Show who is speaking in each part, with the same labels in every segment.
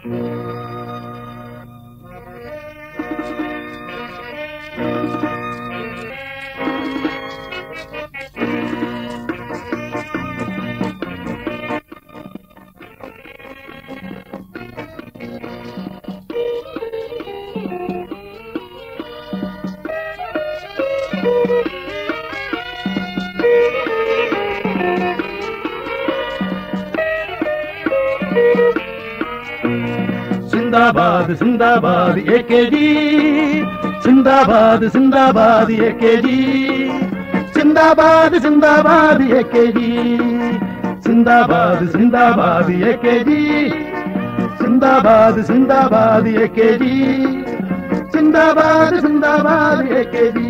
Speaker 1: സിന്ദാബാദ് സിന്ദാബാദ് A K G സിന്ദാബാദ് സിന്ദാബാദ് എ കെ ജി സിന്ദാബാദ് സിന്ദാബാദ് എ കെ ജി സിന്ദാബാദ് സിന്ദാബാദ് എ കെ ജി സിന്ദാബാദ് സിന്ദാബാദ് എ കെ ജി സിന്ദാബാദ് സിന്ദാബാദ് എ കെ ജി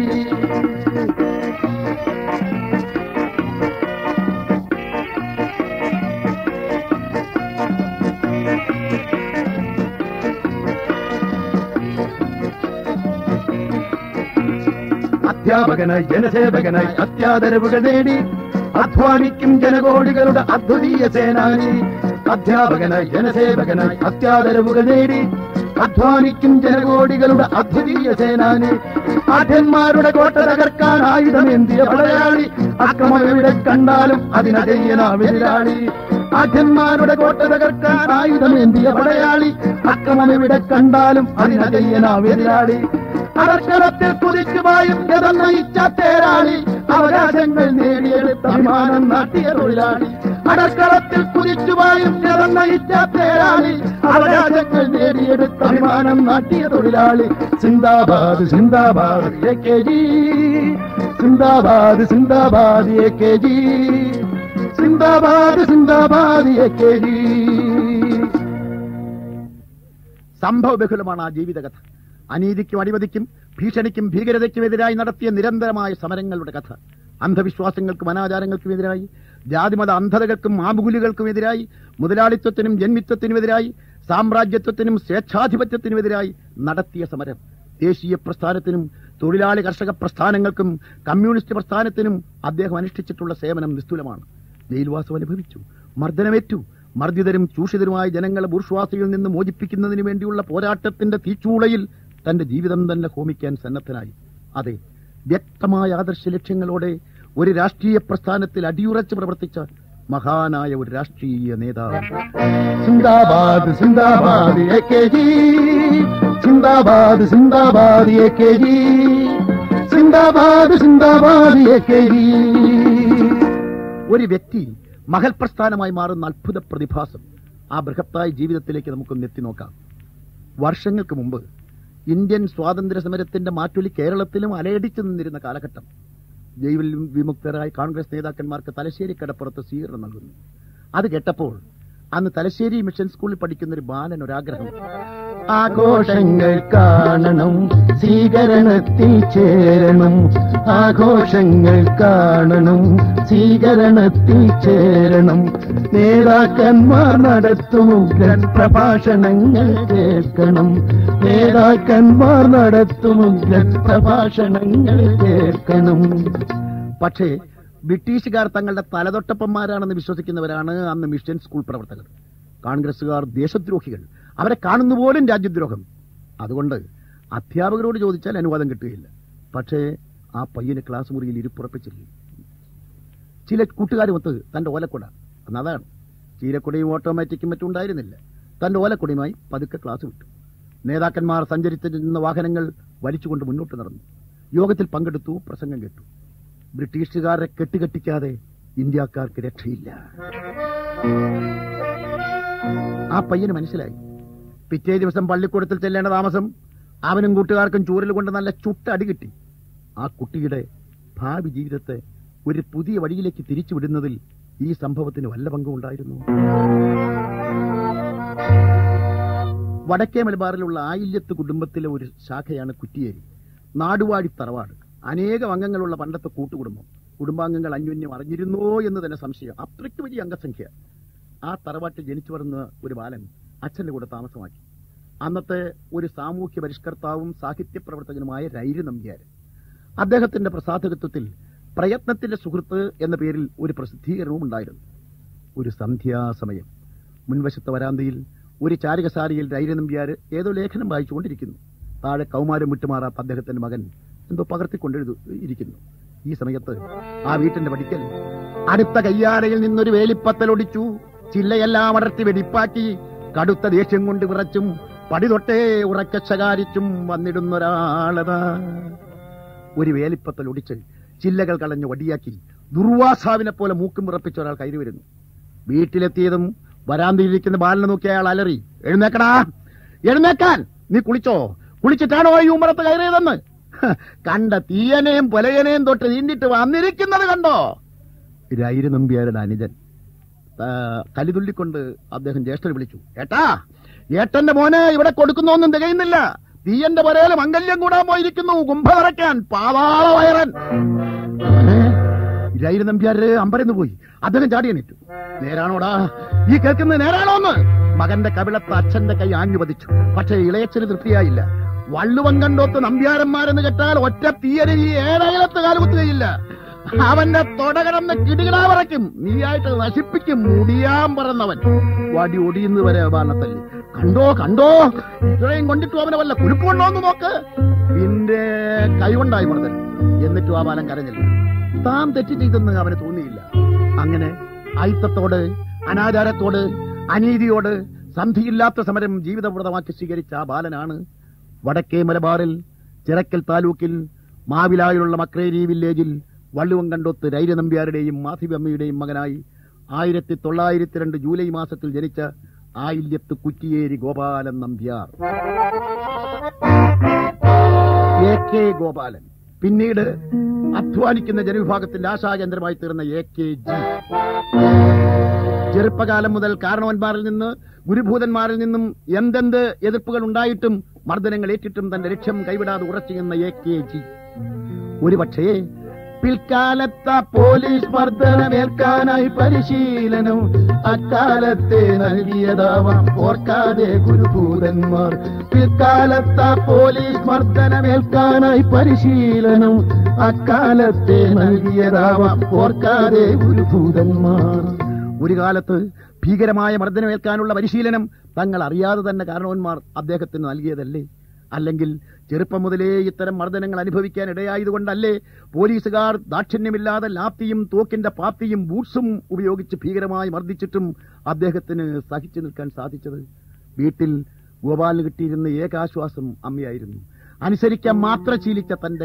Speaker 1: അധ്യാപകനായി ജനസേവകനായി അത്യാദരവുകൾ നേടി അധ്വാനിക്കും ജനകോടികളുടെ അദ്വിതീയ സേനാനി അധ്യാപകനായി ജനസേവകനായി അത്യാദരവുകൾ നേടി അധ്വാനിക്കും ജനകോടികളുടെ അദ്വിതീയ സേനാനി ആഢ്യന്മാരുടെ കോട്ട തകർക്കാൻ ആയുധമേന്തിയ പടയാളി അക്രമം എവിടെ കണ്ടാലും അതിനജയ്യനാവെതിരാളി ആഢ്യന്മാരുടെ കോട്ട തകർക്കാൻ ആയുധമേന്തിയ പടയാളി അക്രമം എവിടെ കണ്ടാലും അതിനജയ്യനാവെതിരാളി അടർക്കളത്തിൽ കുതിച്ചുപായും ഗതം നയിച്ച തേരാളി അവകാശങ്ങൾ നേടിയെടുത്ത അഭിമാനം നാട്ടിയ തൊഴിലാളി അടർക്കളത്തിൽ കുതിച്ചുപായും ഗതം നയിച്ച തേരാളി അവകാശങ്ങൾ നേടിയെടുത്ത അഭിമാനം നാട്ടിയ തൊഴിലാളി സിന്ദാബാദ് സിന്ദാബാദ് എ കെ ജി സിന്ദാബാദ് സിന്ദാബാദ് എ കെ ജി സിന്ദാബാദ് സിന്ദാബാദ് എ കെ ജി
Speaker 2: സംഭവബഹുലമാണ് ആ ജീവിതകഥ അനീതിക്കും അഴിമതിക്കും ഭീഷണിക്കും ഭീകരതയ്ക്കുമെതിരായി നടത്തിയ നിരന്തരമായ സമരങ്ങളുടെ കഥ അന്ധവിശ്വാസങ്ങൾക്കും അനാചാരങ്ങൾക്കുമെതിരായി ജാതിമത അന്ധതകൾക്കും ആമുകുലികൾക്കുമെതിരായി മുതലാളിത്വത്തിനും ജന്മിത്വത്തിനുമെതിരായി സാമ്രാജ്യത്വത്തിനും സ്വേച്ഛാധിപത്യത്തിനുമെതിരായി നടത്തിയ സമരം ദേശീയ പ്രസ്ഥാനത്തിനും തൊഴിലാളി കർഷക പ്രസ്ഥാനങ്ങൾക്കും കമ്മ്യൂണിസ്റ്റ് പ്രസ്ഥാനത്തിനും അദ്ദേഹം അനുഷ്ഠിച്ചിട്ടുള്ള സേവനം നിസ്തുലമാണ് ജയിൽവാസം അനുഭവിച്ചു മർദ്ദനമേറ്റു മർദ്ദിതരും ചൂഷിതരുമായ ജനങ്ങളെ ബൂർഷ്വാസിയിൽ നിന്ന് മോചിപ്പിക്കുന്നതിന് വേണ്ടിയുള്ള പോരാട്ടത്തിന്റെ തീച്ചൂളയിൽ തന്റെ ജീവിതം തന്നെ ഹോമിക്കാൻ സന്നദ്ധനായി അതെ വ്യക്തമായ ആദർശ ലക്ഷ്യങ്ങളോടെ ഒരു രാഷ്ട്രീയ പ്രസ്ഥാനത്തിൽ അടിയുറച്ച് പ്രവർത്തിച്ച മഹാനായ ഒരു രാഷ്ട്രീയ നേതാവ്
Speaker 1: സിന്ദാബാദ് സിന്ദാബാദ് എ കെ ജി സിന്ദാബാദ് സിന്ദാബാദ് എ കെ ജി സിന്ദാബാദ് സിന്ദാബാദ് എ കെ ജി
Speaker 2: ഒരു വ്യക്തി മഹൽ പ്രസ്ഥാനമായി മാറുന്ന അത്ഭുത പ്രതിഭാസം ആ ബൃഹത്തായ ജീവിതത്തിലേക്ക് നമുക്കൊന്ന് എത്തി നോക്കാം വർഷങ്ങൾക്ക് മുമ്പ് ഇന്ത്യൻ സ്വാതന്ത്ര്യ സമരത്തിന്റെ മാറ്റൊലി കേരളത്തിലും അലയടിച്ചു നിന്നിരുന്ന കാലഘട്ടം ജൈവിൽ വിമുക്തരായ കോൺഗ്രസ് നേതാക്കന്മാർക്ക് തലശ്ശേരി കടപ്പുറത്ത് സ്വീകരണം നൽകുന്നു അത് കേട്ടപ്പോൾ അന്ന് തലശ്ശേരി മിഷൻ സ്കൂളിൽ പഠിക്കുന്ന ഒരു ബാലൻ ഒരാഗ്രഹം
Speaker 1: ആഘോഷങ്ങൾ കാണണം സ്വീകരണത്തിൽ ചേരണം ആഘോഷങ്ങൾ കാണണം സ്വീകരണത്തിൽ ചേരണം നേതാക്കന്മാർ നടത്തും ഉഗ്രൻ പ്രഭാഷണങ്ങൾ കേൾക്കണം നേതാക്കന്മാർ നടത്തും ഉഗ്രൻ പ്രഭാഷണങ്ങൾ കേൾക്കണം
Speaker 2: പക്ഷേ ബ്രിട്ടീഷുകാർ തങ്ങളുടെ തലതൊട്ടപ്പന്മാരാണെന്ന് വിശ്വസിക്കുന്നവരാണ് അന്ന് മിഷൻ സ്കൂൾ പ്രവർത്തകർ കോൺഗ്രസുകാർ ദേശദ്രോഹികൾ അവരെ കാണുന്ന പോലും രാജ്യദ്രോഹം അതുകൊണ്ട് അധ്യാപകരോട് ചോദിച്ചാൽ അനുവാദം കിട്ടുകയില്ല പക്ഷേ ആ പയ്യന് ക്ലാസ് മുറിയിൽ ഇരിപ്പുറപ്പിച്ചില്ല ചില കൂട്ടുകാരുമൊത്ത് തന്റെ ഓലക്കുട അന്നതാണ് ചീരക്കുടയും ഓട്ടോമാറ്റിക്കും മറ്റും ഉണ്ടായിരുന്നില്ല തന്റെ ഓലക്കുടയുമായി പതുക്കെ ക്ലാസ് വിട്ടു നേതാക്കന്മാർ സഞ്ചരിച്ചിരുന്ന വാഹനങ്ങൾ വലിച്ചുകൊണ്ട് മുന്നോട്ട് നടന്നു യോഗത്തിൽ പങ്കെടുത്തു പ്രസംഗം കേട്ടു ബ്രിട്ടീഷുകാരെ കെട്ടുകെട്ടിക്കാതെ ഇന്ത്യക്കാർക്ക് രക്ഷയില്ല ആ പയ്യന് മനസ്സിലായി പിറ്റേ ദിവസം പള്ളിക്കൂടത്തിൽ ചെല്ലേണ്ട താമസം അവനും കൂട്ടുകാർക്കും ചൂരൽ കൊണ്ട് നല്ല ചുട്ട അടി കിട്ടി ആ കുട്ടിയുടെ ഭാവി ജീവിതത്തെ ഒരു പുതിയ വഴിയിലേക്ക് തിരിച്ചുവിടുന്നതിൽ ഈ സംഭവത്തിന് വല്ല പങ്കുമുണ്ടായിരുന്നു വടക്കേ മലബാറിലുള്ള ആയില്യത്ത് കുടുംബത്തിലെ ഒരു ശാഖയാണ് കുറ്റിയേരി നാടുവാഴി തറവാട് അനേകം അംഗങ്ങളുള്ള പണ്ടത്തെ കൂട്ടുകുടുംബം കുടുംബാംഗങ്ങൾ അന്യോന്യം അറിഞ്ഞിരുന്നോ എന്ന് തന്നെ സംശയം അത്രയ്ക്ക് വലിയ അംഗസംഖ്യ ആ തറവാട്ടിൽ ജനിച്ചു വളർന്ന ഒരു ബാലൻ അച്ഛന്റെ കൂടെ താമസമാക്കി അന്നത്തെ ഒരു സാമൂഹ്യ പരിഷ്കർത്താവും സാഹിത്യ പ്രവർത്തകനുമായ രൈര് നമ്പ്യാർ അദ്ദേഹത്തിന്റെ പ്രസാധകത്വത്തിൽ പ്രയത്നത്തിന്റെ സുഹൃത്ത് എന്ന പേരിൽ ഒരു പ്രസിദ്ധീകരണവും ഉണ്ടായിരുന്നു ഒരു സന്ധ്യാസമയം മുൻവശത്തെ വരാന്തയിൽ ഒരു ചാരികസാരിയിൽ രൈരനമ്പ്യാര് ഏതോ ലേഖനം വായിച്ചുകൊണ്ടിരിക്കുന്നു താഴെ കൗമാരം വിട്ടുമാറാത്ത അദ്ദേഹത്തിന്റെ മകൻ എന്തോ പകർത്തിക്കൊണ്ടെഴുതു ഇരിക്കുന്നു ഈ സമയത്ത് ആ വീട്ടിന്റെ പടിക്കൽ അടുത്ത കയ്യാലയിൽ നിന്നൊരു വേലിപ്പത്തലൊടിച്ചു ചില്ലയെല്ലാം അടർത്തി വെടിപ്പാക്കി കടുത്ത ദേഷ്യം കൊണ്ട് വിറച്ചും പടി തൊട്ടേ ഉറക്കെ ശകാരിച്ചും വന്നിടുന്നൊരാളതാ ഒരു വേലിപ്പത്തൽ ഒടിച്ച് ചില്ലകൾ കളഞ്ഞ് വടിയാക്കി ദുർവാസാവിനെ പോലെ മൂക്കും വിറപ്പിച്ച ഒരാൾ കയറി വരുന്നു വീട്ടിലെത്തിയതും വരാന്തിയിരിക്കുന്ന ബാലനെ നോക്കി അയാൾ അലറി എഴുന്നേക്കടാ എഴുന്നേക്കാൻ നീ കുളിച്ചോ കുളിച്ചിട്ടാണോ ഈ ഉമ്മറത്ത് കയറിയതെന്ന് ഹ, കണ്ട തീയനെയും പൊലയനെയും തൊട്ട് നീണ്ടിട്ട് വന്നിരിക്കുന്നത് കണ്ടോ രൈരു നമ്പ്യാരുടെ അനുജൻ ആ, കലിതുള്ളിക്കൊണ്ട് അദ്ദേഹം ജ്യേഷ്ഠനെ വിളിച്ചു ഏട്ടാ ഏട്ടന്റെ മോനെ ഇവിടെ കൊടുക്കുന്നൊന്നും തികയുന്നില്ല തീയന്റെ പുരയില് മംഗല്യം കൂടാൻ പോയിരിക്കുന്നു കുംഭ നിറയ്ക്കാൻ പാതാള വയറൻ രൈരു നമ്പ്യാര് അമ്പരന്ന് പോയി അദ്ദേഹം ചാടി എണീറ്റു നേരാണോടാ ഈ കേൾക്കുന്നത് നേരാണോന്ന് മകന്റെ കവിളത്ത് അച്ഛന്റെ കൈ ആഞ്ഞു പതിച്ചു പക്ഷേ ഇളയച്ചന് തൃപ്തിയായില്ല വള്ളുവം കണ്ടോത്ത് നമ്പ്യാരന്മാരെന്ന് കേട്ടാൽ ഒറ്റ തീയന് ഈ ഏഴയലത്ത് കാലുകുത്തുകയില്ല അവന്റെ തൊടകടന്ന് കിടികിടാ പറയ്ക്കും നീയായിട്ട് നശിപ്പിക്കും മുടിയാൻ പറന്നവൻ വടി ഒടിയുന്നു വരെ ബാലത്തല്ലി കണ്ടോ കണ്ടോ ഇത്രയും കൊണ്ടിട്ടു അവനെ വല്ല കുരുക്കുണ്ടോ എന്ന് നോക്ക് പിന്നെ കൈകൊണ്ടായി മർദ്ദൻ എന്നിട്ടും ആ ബാലൻ കരഞ്ഞില്ല താൻ തെറ്റ് ചെയ്തെന്ന് അവന് തോന്നിയില്ല അങ്ങനെ അയിത്തത്തോട് അനാചാരത്തോട് അനീതിയോട് സന്ധിയില്ലാത്ത സമരം ജീവിതവ്രതമാക്കി സ്വീകരിച്ച ആ ബാലനാണ് വടക്കേ മലബാറിൽ ചിറക്കൽ താലൂക്കിൽ മാവിലായിലുള്ള മക്രേരി വില്ലേജിൽ വള്ളുവം കണ്ടൊത്ത് രൈര നമ്പ്യാരുടെയും മാധവിയമ്മയുടെയും മകനായി ആയിരത്തി തൊള്ളായിരത്തി രണ്ട് ജൂലൈ മാസത്തിൽ ജനിച്ച ആയില്യത്ത് കുറ്റിയേരി ഗോപാലൻ നമ്പ്യാർ എ കെ ഗോപാലൻ പിന്നീട് അധ്വാനിക്കുന്ന ജനവിഭാഗത്തിന്റെ ആശാകേന്ദ്രമായി തീർന്ന എ കെ ജി ചെറുപ്പകാലം മുതൽ കാരണവന്മാരിൽ നിന്ന് ഗുരുഭൂതന്മാരിൽ നിന്നും എന്തെന്ത് എതിർപ്പുകൾ ഉണ്ടായിട്ടും മർദ്ദനങ്ങൾ ഏറ്റിട്ടും തന്റെ ലക്ഷ്യം കൈവിടാതെ ഉറച്ചുന്ന എ കെ ജി ഒരുപക്ഷേ പിൽക്കാലത്ത പോലീസ് മർദ്ദനമേൽക്കാനായി പരിശീലനം അക്കാലത്തെ നൽകിയതാവാം ഓർക്കാതെ ഗുരുഭൂതന്മാർ പിൽക്കാലത്ത പോലീസ് മർദ്ദനമേൽക്കാനായി പരിശീലനം അക്കാലത്തെ നൽകിയതാവാം ഓർക്കാതെ ഗുരുഭൂതന്മാർ ഒരു കാലത്ത് ഭീകരമായ മർദ്ദനമേൽക്കാനുള്ള പരിശീലനം തങ്ങൾ അറിയാതെ തന്നെ കാരണവന്മാർ അദ്ദേഹത്തിന് നൽകിയതല്ലേ അല്ലെങ്കിൽ ചെറുപ്പം മുതലേ ഇത്തരം മർദ്ദനങ്ങൾ അനുഭവിക്കാൻ ഇടയായതുകൊണ്ടല്ലേ പോലീസുകാർ ദാക്ഷിണ്യമില്ലാതെ ലാത്തിയും തോക്കിന്റെ പാത്തിയും ബൂട്ട്സും ഉപയോഗിച്ച് ഭീകരമായി മർദ്ദിച്ചിട്ടും അദ്ദേഹത്തിന് സഹിച്ചു നിൽക്കാൻ സാധിച്ചത് വീട്ടിൽ ഗോപാലിന് കിട്ടിയിരുന്ന ഏകാശ്വാസം അമ്മയായിരുന്നു അനുസരിക്കാൻ മാത്രം ശീലിച്ച തന്റെ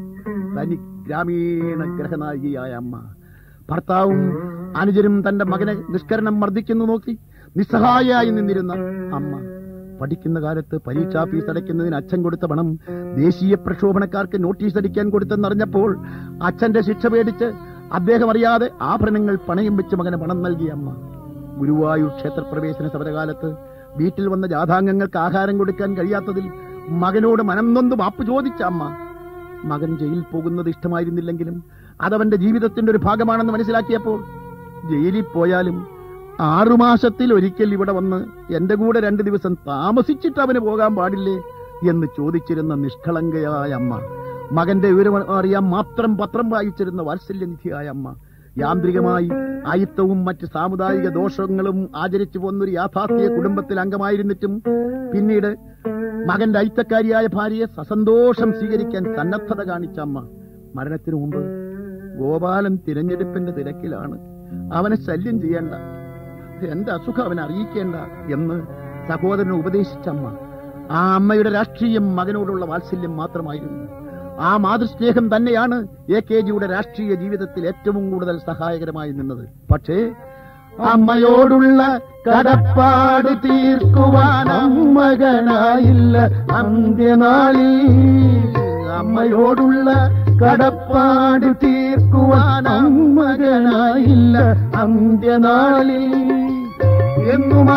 Speaker 2: തനി ഗ്രാമീണ ഗ്രഹനായികയായ അമ്മ ഭർത്താവും അനുജരും തന്റെ മകനെ നിഷ്കരണം മർദ്ദിക്കുന്നു നോക്കി നിസ്സഹായായി നിന്നിരുന്ന അമ്മ പഠിക്കുന്ന കാലത്ത് പരീക്ഷാ ഫീസ് അടയ്ക്കുന്നതിന് അച്ഛൻ കൊടുത്ത പണം ദേശീയ പ്രക്ഷോഭണക്കാർക്ക് നോട്ടീസ് അടിക്കാൻ കൊടുത്തെന്നറിഞ്ഞപ്പോൾ അച്ഛന്റെ ശിക്ഷ പേടിച്ച് അദ്ദേഹം അറിയാതെ ആഭരണങ്ങൾ പണയം വെച്ച് മകന് പണം നൽകിയ അമ്മ ഗുരുവായൂർ ക്ഷേത്രപ്രവേശന സമരകാലത്ത് വീട്ടിൽ വന്ന ജാഥാംഗങ്ങൾക്ക് ആഹാരം കൊടുക്കാൻ കഴിയാത്തതിൽ മകനോട് മനം നൊന്ന് മാപ്പ് ചോദിച്ച അമ്മ മകൻ ജയിലിൽ പോകുന്നത് ഇഷ്ടമായിരുന്നില്ലെങ്കിലും അതവന്റെ ജീവിതത്തിന്റെ ഒരു ഭാഗമാണെന്ന് മനസ്സിലാക്കിയപ്പോൾ ജയിലിൽ പോയാലും ആറുമാസത്തിൽ ഒരിക്കൽ ഇവിടെ വന്ന് എന്റെ കൂടെ രണ്ടു ദിവസം താമസിച്ചിട്ട് അവന് പോകാൻ പാടില്ലേ എന്ന് ചോദിച്ചിരുന്ന നിഷ്കളങ്കയായ അമ്മ മകന്റെ വിവരം അറിയാൻ മാത്രം പത്രം വായിച്ചിരുന്ന വാത്സല്യനിധിയായ അമ്മ യാന്ത്രികമായി ആയിത്തവും മറ്റ് സാമുദായിക ദോഷങ്ങളും ആചരിച്ചു പോന്നൊരു യാഥാർത്ഥ്യ കുടുംബത്തിൽ അംഗമായിരുന്നിട്ടും പിന്നീട് മകന്റെ ഐത്തക്കാരിയായ ഭാര്യയെ സസന്തോഷം സ്വീകരിക്കാൻ സന്നദ്ധത കാണിച്ച അമ്മ മരണത്തിനു മുമ്പ് ഗോപാലൻ തിരഞ്ഞെടുപ്പിന്റെ തിരക്കിലാണ് അവനെ ശല്യം ചെയ്യേണ്ട എന്റെ അസുഖം അവനെ അറിയിക്കേണ്ട എന്ന് സഹോദരനെ ഉപദേശിച്ച അമ്മ ആ അമ്മയുടെ രാഷ്ട്രീയം മകനോടുള്ള വാത്സല്യം മാത്രമായിരുന്നു ആ മാതൃസ്നേഹം തന്നെയാണ് എ കെ ജിയുടെ രാഷ്ട്രീയ ജീവിതത്തിൽ ഏറ്റവും കൂടുതൽ സഹായകരമായി നിന്നത് പക്ഷേ അമ്മയോടുള്ള കടപ്പാട് തീർക്കുവാൻ അമ്മകനായില്ല അന്ത്യനാളിൽ അമ്മയോടുള്ള കടപ്പാട് തീർക്കുവാൻ അമ്മകനായില്ല അന്ത്യനാളിൽ എന്നും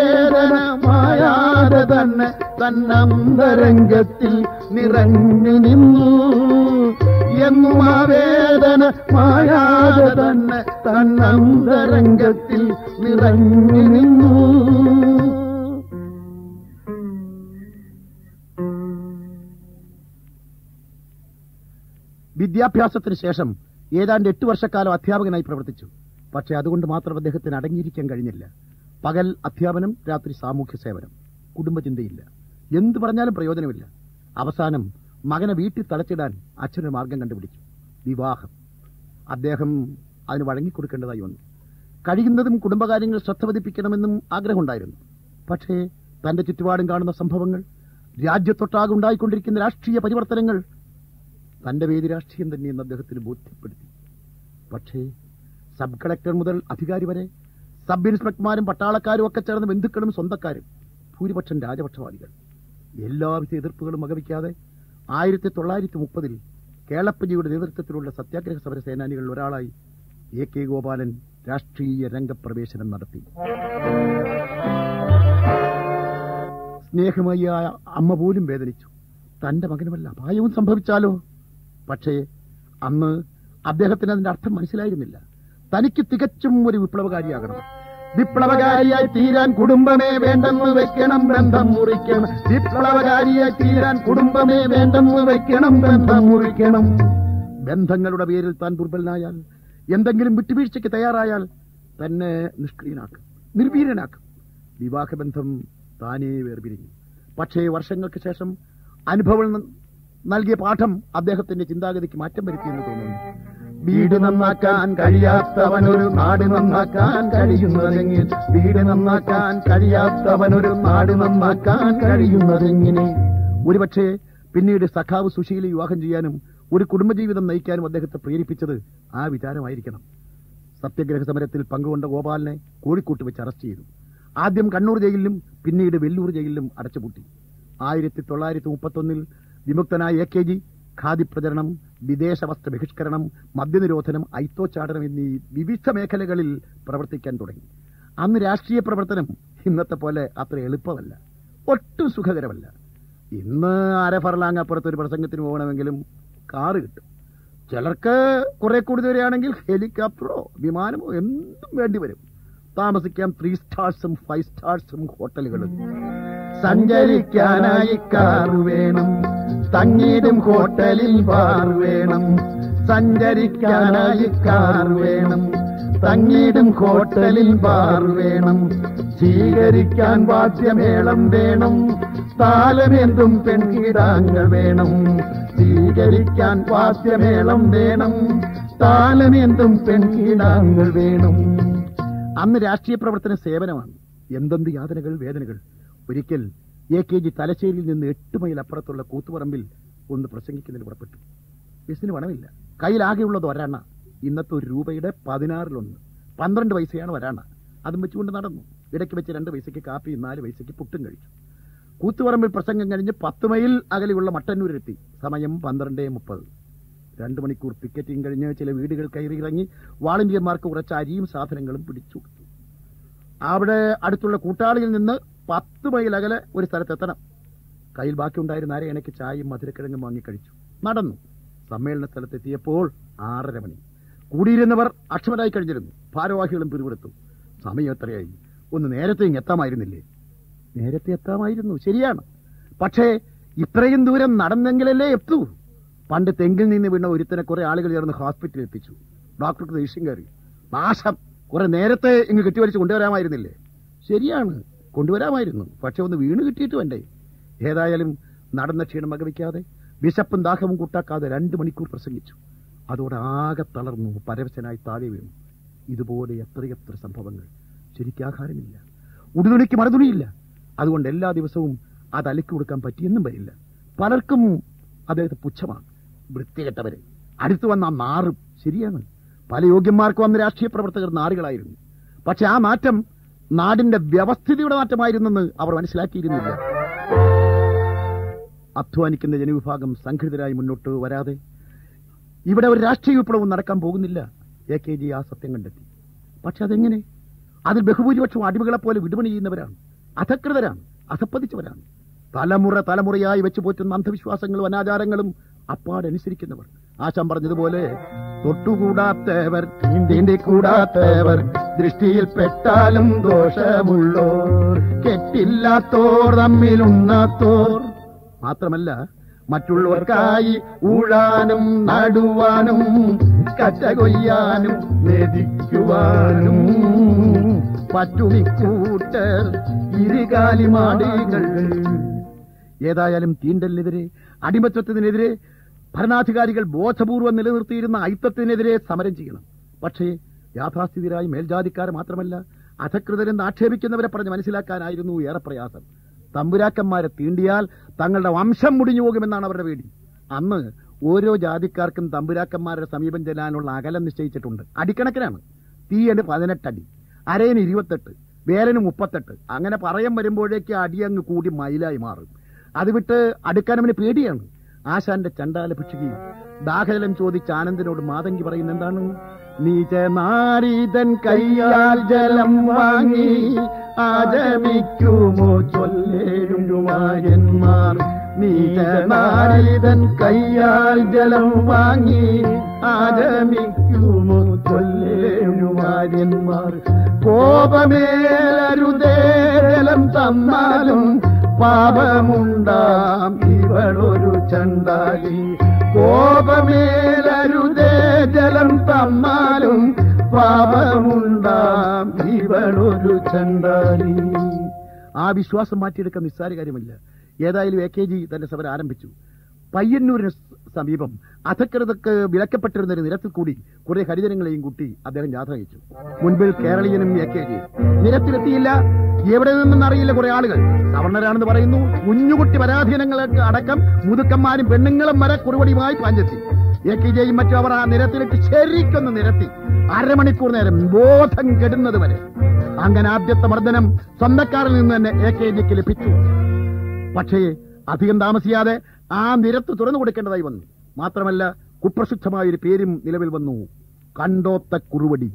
Speaker 2: അവേദനമായാതെ തന്നെ തന്നന്തരംഗത്തിൽ നിറഞ്ഞു നിന്നു എന്നും ആവേദന മായാതെ തന്നെ തന്നന്തരംഗത്തിൽ നിറഞ്ഞു നിന്നു വിദ്യാഭ്യാസത്തിന് ശേഷം ഏതാണ്ട് എട്ട് വർഷക്കാലം അധ്യാപകനായി പ്രവർത്തിച്ചു പക്ഷെ അതുകൊണ്ട് മാത്രം അദ്ദേഹത്തിന് അടങ്ങിയിരിക്കാൻ കഴിഞ്ഞില്ല പകൽ അധ്യാപനം രാത്രി സാമൂഹ്യ സേവനം കുടുംബചിന്തയില്ല എന്തു പറഞ്ഞാലും പ്രയോജനമില്ല അവസാനം മകനെ വീട്ടിൽ തളച്ചിടാൻ അച്ഛനൊരു മാർഗം കണ്ടുപിടിച്ചു വിവാഹം അദ്ദേഹം അതിന് വഴങ്ങിക്കൊടുക്കേണ്ടതായി വന്നു കഴിയുന്നതും കുടുംബകാര്യങ്ങൾ ശ്രദ്ധ പതിപ്പിക്കണമെന്നും ആഗ്രഹമുണ്ടായിരുന്നു പക്ഷേ തന്റെ ചുറ്റുപാടും കാണുന്ന സംഭവങ്ങൾ രാജ്യത്തൊട്ടാകെ ഉണ്ടായിക്കൊണ്ടിരിക്കുന്ന രാഷ്ട്രീയ പരിവർത്തനങ്ങൾ തന്റെ വേദി രാഷ്ട്രീയം തന്നെയെന്ന് അദ്ദേഹത്തിന് ബോധ്യപ്പെടുത്തി പക്ഷേ സബ് കളക്ടർ മുതൽ അധികാരി വരെ സബ് ഇൻസ്പെക്ടർമാരും പട്ടാളക്കാരും ഒക്കെ ചേർന്ന് ബന്ധുക്കളും സ്വന്തക്കാരും ഭൂരിപക്ഷം രാജപക്ഷവാദികൾ എല്ലാവിധ എതിർപ്പുകളും വകവയ്ക്കാതെ ആയിരത്തി തൊള്ളായിരത്തി മുപ്പതിൽ കേളപ്പജിയുടെ നേതൃത്വത്തിലുള്ള സത്യാഗ്രഹ സമര സേനാനികളിൽ ഒരാളായി എ കെ ഗോപാലൻ രാഷ്ട്രീയ രംഗപ്രവേശനം നടത്തി സ്നേഹമയ്യായ അമ്മ പോലും വേദനിച്ചു തന്റെ മകന് വല്ല അപായവും സംഭവിച്ചാലോ പക്ഷേ അന്ന് അദ്ദേഹത്തിന് അതിന്റെ അർത്ഥം മനസ്സിലായിരുന്നില്ല തനിക്ക് തികച്ചും ഒരു വിപ്ലവകാരിയാകണം വിപ്ലവകാരിയായി തീരാൻ കുടുംബമേ വേണ്ടെന്ന് വെക്കണം ബന്ധം മുറിക്കണം വിപ്ലവകാരിയായി തീരാൻ കുടുംബമേ വേണ്ടെന്ന് വെക്കണം ബന്ധം മുറിക്കണം ബന്ധങ്ങളുടെ പേരിൽ താൻ ദുർബലനായാൽ എന്തെങ്കിലും വിട്ടുവീഴ്ചയ്ക്ക് തയ്യാറായാൽ തന്നെ നിഷ്ക്രിയനാക്കും നിർവീര്യനാക്കും വിവാഹബന്ധം താനേ വേർപിരിഞ്ഞു പക്ഷേ വർഷങ്ങൾക്ക് ശേഷം അനുഭവം ന- നൽകിയ പാഠം അദ്ദേഹത്തിന്റെ ചിന്താഗതിക്ക് മാറ്റം വരുത്തിയെന്ന് തോന്നുന്നു വീട് നന്നാക്കാൻ കഴിയാത്തവനൊരു നാട് നന്നാക്കാൻ കഴിയുന്നതെങ്കിൽ വീട് നന്നാക്കാൻ കഴിയാത്തവനൊരു നാട് നന്നാക്കാൻ കഴിയുന്നതെങ്ങനെ ഒരുപക്ഷെ പിന്നീട് സഖാവ് സുശീല വിവാഹം ചെയ്യാനും ഒരു കുടുംബജീവിതം നയിക്കാനും അദ്ദേഹത്തെ പ്രേരിപ്പിച്ചത് ആ വിചാരമായിരിക്കണം സത്യഗ്രഹ സമരത്തിൽ പങ്കുകൊണ്ട ഗോപാലിനെ കോഴിക്കോട്ട് വെച്ച് അറസ്റ്റ് ചെയ്തു ആദ്യം കണ്ണൂർ ജയിലിലും പിന്നീട് വെല്ലൂർ ജയിലിലും അടച്ചുപൂട്ടി ആയിരത്തി തൊള്ളായിരത്തി മുപ്പത്തൊന്നിൽ വിമുക്തനായ എ കെ ജി ഖാദി പ്രചരണം വിദേശ വസ്ത്ര ബഹിഷ്കരണം മദ്യനിരോധനം ഐത്തോച്ചാടനം എന്നീ വിവിധ മേഖലകളിൽ പ്രവർത്തിക്കാൻ തുടങ്ങി അന്ന് രാഷ്ട്രീയ പ്രവർത്തനം ഇന്നത്തെ പോലെ അത്ര എളുപ്പമല്ല ഒട്ടും സുഖകരമല്ല ഇന്ന് അരഫർലാങ് അപ്പുറത്ത് ഒരു പ്രസംഗത്തിന് പോകണമെങ്കിലും കാറ് കിട്ടും ചിലർക്ക് കുറെ കൂടുതൽ വരികയാണെങ്കിൽ ഹെലികോപ്റ്ററോ വിമാനമോ എന്തും വേണ്ടി വരും താമസിക്കാം ത്രീ സ്റ്റാർസും ഫൈവ് സ്റ്റാർസും ഹോട്ടലുകളും സഞ്ചരിക്കാനായി കാർ വേണം തങ്ങിടും ഹോട്ടലിൽ ബാർ വേണം സഞ്ചരിക്കാനായി കാർ വേണം തങ്ങിടും ഹോട്ടലിൽ ബാർ വേണം സ്വീകരിക്കാൻ വാദ്യമേളം വേണം താലമെന്തും പെൺകിടാങ്ങൾ വേണം സ്വീകരിക്കാൻ വാദ്യമേളം വേണം താലമെന്തും പെൺകിടാങ്ങൾ വേണം അന്ന് രാഷ്ട്രീയ പ്രവർത്തന സേവനമാണ് എന്തെന്ത് യാതനകൾ വേദനകൾ ഒരിക്കൽ എ കെ ജി തലശ്ശേരിയിൽ നിന്ന് എട്ട് മൈൽ അപ്പുറത്തുള്ള കൂത്തുപറമ്പിൽ ഒന്ന് പ്രസംഗിക്കുന്നതിന് പുറപ്പെട്ടു ബസ്സിന് പണമില്ല കയ്യിലാകെയുള്ളത് ഒരെണ്ണ ഇന്നത്തെ ഒരു രൂപയുടെ പതിനാറിലൊന്ന് പന്ത്രണ്ട് പൈസയാണ് ഒരെണ്ണ അതും വെച്ചുകൊണ്ട് നടന്നു ഇടയ്ക്ക് വെച്ച് രണ്ട് പൈസയ്ക്ക് കാപ്പിയും നാല് പൈസയ്ക്ക് പുട്ടും കഴിച്ചു കൂത്തുപറമ്പിൽ പ്രസംഗം കഴിഞ്ഞ് പത്ത് മൈൽ അകലെയുള്ള മട്ടന്നൂരെത്തി സമയം പന്ത്രണ്ട് മുപ്പത് രണ്ടു മണിക്കൂർ പിക്കറ്റിംഗ് കഴിഞ്ഞ് ചില വീടുകൾ കയറി ഇറങ്ങി വാളണ്ടിയർമാർക്ക് കുറച്ച് അരിയും സാധനങ്ങളും പിടിച്ചു കൊടുത്തു അവിടെ അടുത്തുള്ള കൂട്ടാളിയിൽ നിന്ന് പത്ത് മൈൽ അകലെ ഒരു സ്ഥലത്തെത്തണം കയ്യിൽ ബാക്കിയുണ്ടായിരുന്ന അരയണയ്ക്ക് ചായയും മധുരക്കിഴങ്ങും വാങ്ങി കഴിച്ചു നടന്നു സമ്മേളന സ്ഥലത്തെത്തിയപ്പോൾ ആറര മണി കൂടിയിരുന്നവർ അക്ഷമരായി കഴിഞ്ഞിരുന്നു ഭാരവാഹികളും പിറുപിറുത്തു സമയം എത്രയായി ഒന്ന് നേരത്തെ ഇങ്ങ് എത്താമായിരുന്നില്ലേ നേരത്തെ എത്താമായിരുന്നു ശരിയാണ് പക്ഷേ ഇത്രയും ദൂരം നടന്നെങ്കിലല്ലേ എത്തൂ പണ്ട് തെങ്ങിൽ നിന്ന് വീണ ഒരുത്തനെ കുറെ ആളുകൾ ചേർന്ന് ഹോസ്പിറ്റലിൽ എത്തിച്ചു ഡോക്ടർക്ക് ദേഷ്യം കയറി നാശം കുറെ നേരത്തെ ഇങ്ങ് കെട്ടിവലിച്ച് കൊണ്ടുവരാമായിരുന്നില്ലേ ശരിയാണ് കൊണ്ടുവരാമായിരുന്നു പക്ഷെ ഒന്ന് വീണ് കിട്ടിയിട്ട് വേണ്ടേ ഏതായാലും നടന്ന ക്ഷീണം വകവയ്ക്കാതെ വിശപ്പും ദാഹവും കൂട്ടാക്കാതെ രണ്ടു മണിക്കൂർ പ്രസംഗിച്ചു അതോടെ ആകെ തളർന്നു പരവശനായി താഴെ വീണു ഇതുപോലെ എത്രയെത്ര സംഭവങ്ങൾ ശരിക്കാഹാരമില്ല ഉടുതുണിക്ക് മറുതുണിയില്ല അതുകൊണ്ട് എല്ലാ ദിവസവും അത് അലക്കി കൊടുക്കാൻ പറ്റിയെന്നും വരില്ല പലർക്കും അദ്ദേഹത്തെ പുച്ഛമാണ് വൃത്തികെട്ടവര് അടുത്തു വന്ന നാറും ശരിയാണ് പല യോഗ്യന്മാർക്ക് വന്ന രാഷ്ട്രീയ പ്രവർത്തകർ നാറുകളായിരുന്നു പക്ഷെ ആ മാറ്റം നാടിന്റെ വ്യവസ്ഥിതിയുടെ മാറ്റമായിരുന്നെന്ന് അവർ മനസ്സിലാക്കിയിരുന്നില്ല അധ്വാനിക്കുന്ന ജനവിഭാഗം സംഘടിതരായി മുന്നോട്ട് വരാതെ ഇവിടെ ഒരു രാഷ്ട്രീയ വിപ്ലവം നടക്കാൻ പോകുന്നില്ല എ കെ ജി ആ സത്യം കണ്ടെത്തി പക്ഷെ അതെങ്ങനെ അതിൽ ബഹുഭൂരിപക്ഷം അടിമകളെ പോലെ വിടുപണി ചെയ്യുന്നവരാണ് അധകൃതരാണ് അധപ്പതിച്ചവരാണ് തലമുറ തലമുറയായി വെച്ചു പോറ്റുന്ന അന്ധവിശ്വാസങ്ങളും അനാചാരങ്ങളും അപ്പാടനുസരിക്കുന്നവർ ആശാൻ പറഞ്ഞതുപോലെ തൊട്ടുകൂടാത്തവർ തീണ്ടിക്കൂടാത്തവർ ദൃഷ്ടിയിൽ പെട്ടാലും ദോഷമുള്ളോർ കെട്ടില്ലാത്തോർ തമ്മിലുണ്ണാത്തോർ മാത്രമല്ല മറ്റുള്ളവർക്കായി ഊഴാനും നടുവാനും കറ്റ കൊയ്യാനും മെതിക്കുവാനും പറ്റുമിക്കൂട്ടർ ഇരുകാലിമാടികൾ ഏതായാലും തീണ്ടലിനെതിരെ അടിമത്വത്തിനെതിരെ ഭരണാധികാരികൾ ബോധപൂർവം നിലനിർത്തിയിരുന്ന ഐത്തത്തിനെതിരെ സമരം ചെയ്യണം പക്ഷേ യാഥാസ്ഥിതിരായി മേൽജാതിക്കാർ മാത്രമല്ല അധകൃതരെന്ന് ആക്ഷേപിക്കുന്നവരെ പറഞ്ഞ് മനസ്സിലാക്കാനായിരുന്നു ഏറെ പ്രയാസം തമ്പുരാക്കന്മാരെ തീണ്ടിയാൽ തങ്ങളുടെ വംശം മുടിഞ്ഞു പോകുമെന്നാണ് അവരുടെ പേടി അന്ന് ഓരോ ജാതിക്കാർക്കും തമ്പുരാക്കന്മാരുടെ സമീപം ചെല്ലാനുള്ള അകലം നിശ്ചയിച്ചിട്ടുണ്ട് അടിക്കണക്കിനാണ് തീയന് പതിനെട്ടടി അരയന് ഇരുപത്തെട്ട് വേലന് മുപ്പത്തെട്ട് അങ്ങനെ പറയം വരുമ്പോഴേക്ക് അടിയങ്ങ് കൂടി മയിലായി മാറും അത് വിട്ട് അടുക്കാനവന് പേടിയാണ് ആശാന്റെ ചണ്ടാല ഭിക്ഷുകയും ദാഹജലം ചോദിച്ച് ആനന്ദനോട് മാതങ്കി പറയുന്ന എന്താണ് നീചനാരീതൻ കയ്യാൽ ജലം വാങ്ങി ആചമിക്കുമോ ചൊല്ലേഴുമായന്മാർ നീചനാരീതൻ കയ്യാൽ ജലം വാങ്ങി ആചമിക്കുമോ ചൊല്ലേഴുമായന്മാർ കോപമേലരുതേ ജലം തന്നാലും പാപമുണ്ടാം ഇവളൊരു ചണ്ടാലി കോപമേലരുതേ ജലം തന്നാലും പാപമുണ്ടാം ഇവളൊരു ചണ്ടാലി ആ വിശ്വാസം മാറ്റിയെടുക്കാൻ നിസ്സാര കാര്യമില്ല ഏതായാലും എ കെ ജി തന്റെ സമരം ആരംഭിച്ചു പയ്യന്നൂരിന് സ- സമീപം അധക്കൃതക്ക് വിലക്കപ്പെട്ടിരുന്ന ഒരു നിരത്തിൽ കൂടി കുറെ ഹരിജനങ്ങളെയും കൂട്ടി അദ്ദേഹം യാത്ര അയച്ചു മുൻപിൽ കേരളീയനും എ കെ ജി നിരത്തിലെത്തിയില്ല എവിടെ നിന്നെന്നറിയില്ല കുറെ ആളുകൾ സവർണരാണെന്ന് പറയുന്നു കുഞ്ഞുകുട്ടി പരാധീനങ്ങൾക്ക് അടക്കം മുതുക്കന്മാരും പെണ്ണുങ്ങളും വരെ കുറുവടിയുമായി പാഞ്ചെത്തി എ കെ ജെയും മറ്റും അവർ ആ നിരത്തിലിട്ട് ശരിക്കൊന്ന് നിരത്തി അരമണിക്കൂർ നേരം ബോധം കെടുന്നത് വരെ അങ്ങനെ ആദ്യത്തെ മർദ്ദനം സ്വന്തക്കാരിൽ നിന്ന് തന്നെ എ കെ ജിക്ക് ലഭിച്ചു പക്ഷേ അധികം താമസിയാതെ ആ നിരത്ത് തുറന്നു കൊടുക്കേണ്ടതായി വന്നു മാത്രമല്ല കുപ്രസിദ്ധമായ ഒരു പേരും നിലവിൽ വന്നു കണ്ടോത്ത കുറുവടി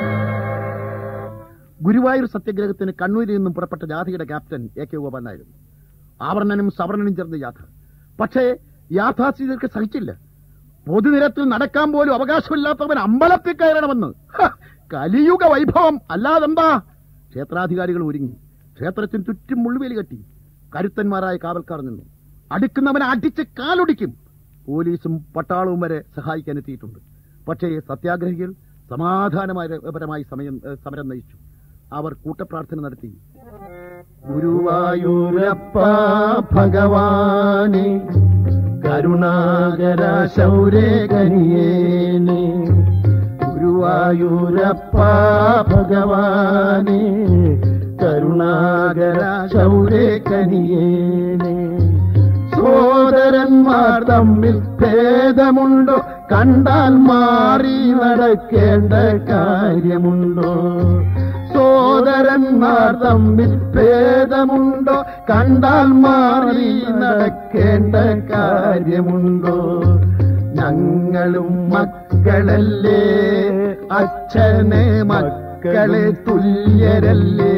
Speaker 2: ഗുരുവായൂർ സത്യഗ്രഹത്തിന് കണ്ണൂരിൽ നിന്നും പുറപ്പെട്ട ജാഥയുടെ ക്യാപ്റ്റൻ എ കെ ഗോപാലനായിരുന്നു ആവർണനും സവർണനും ചേർന്ന ജാഥ പക്ഷേ യാഥാസ്ഥിതികൾക്ക് സഹിച്ചില്ല പൊതുനിരത്തിൽ നടക്കാൻ പോലും അവകാശമില്ലാത്തവൻ അമ്പലത്തിൽ കയറണമെന്ന് ഹ, കലിയുഗ വൈഭവം അല്ലാതെന്താ ക്ഷേത്രാധികാരികൾ ഒരുങ്ങി ക്ഷേത്രത്തിന് ചുറ്റും മുള്ളുവേലി കെട്ടി കരുത്തന്മാരായ കാവൽക്കാർ നിന്നു അടുക്കുന്നവനെ അടിച്ച് കാലൊടിക്കും പോലീസും പട്ടാളവും വരെ സഹായിക്കാൻ എത്തിയിട്ടുണ്ട് പക്ഷേ സത്യാഗ്രഹികൾ സമാധാനപരമായി സമയം ഏ, സമരം നയിച്ചു അവർ കൂട്ടപ്രാർത്ഥന നടത്തി ഗുരുവായൂരപ്പ ഭഗവാനെ കരുണാകര ശൗരേ കനിയേനെ ഗുരുവായൂരപ്പ ഭഗവാനെ കരുണാകര ശൗരേ കനിയേനെ സോദരന്മാർ തമ്മിൽ ഭേദമുണ്ടോ കണ്ടാൽ മാറി നടക്കേണ്ട കാര്യമുണ്ടോ സോദരന്മാർ തമ്മിൽ ഭേദമുണ്ടോ കണ്ടാൽ മാറി നടക്കേണ്ട കാര്യമുണ്ടോ ഞങ്ങളും മക്കളല്ലേ അച്ഛനെ മക്കളെ തുല്യരല്ലേ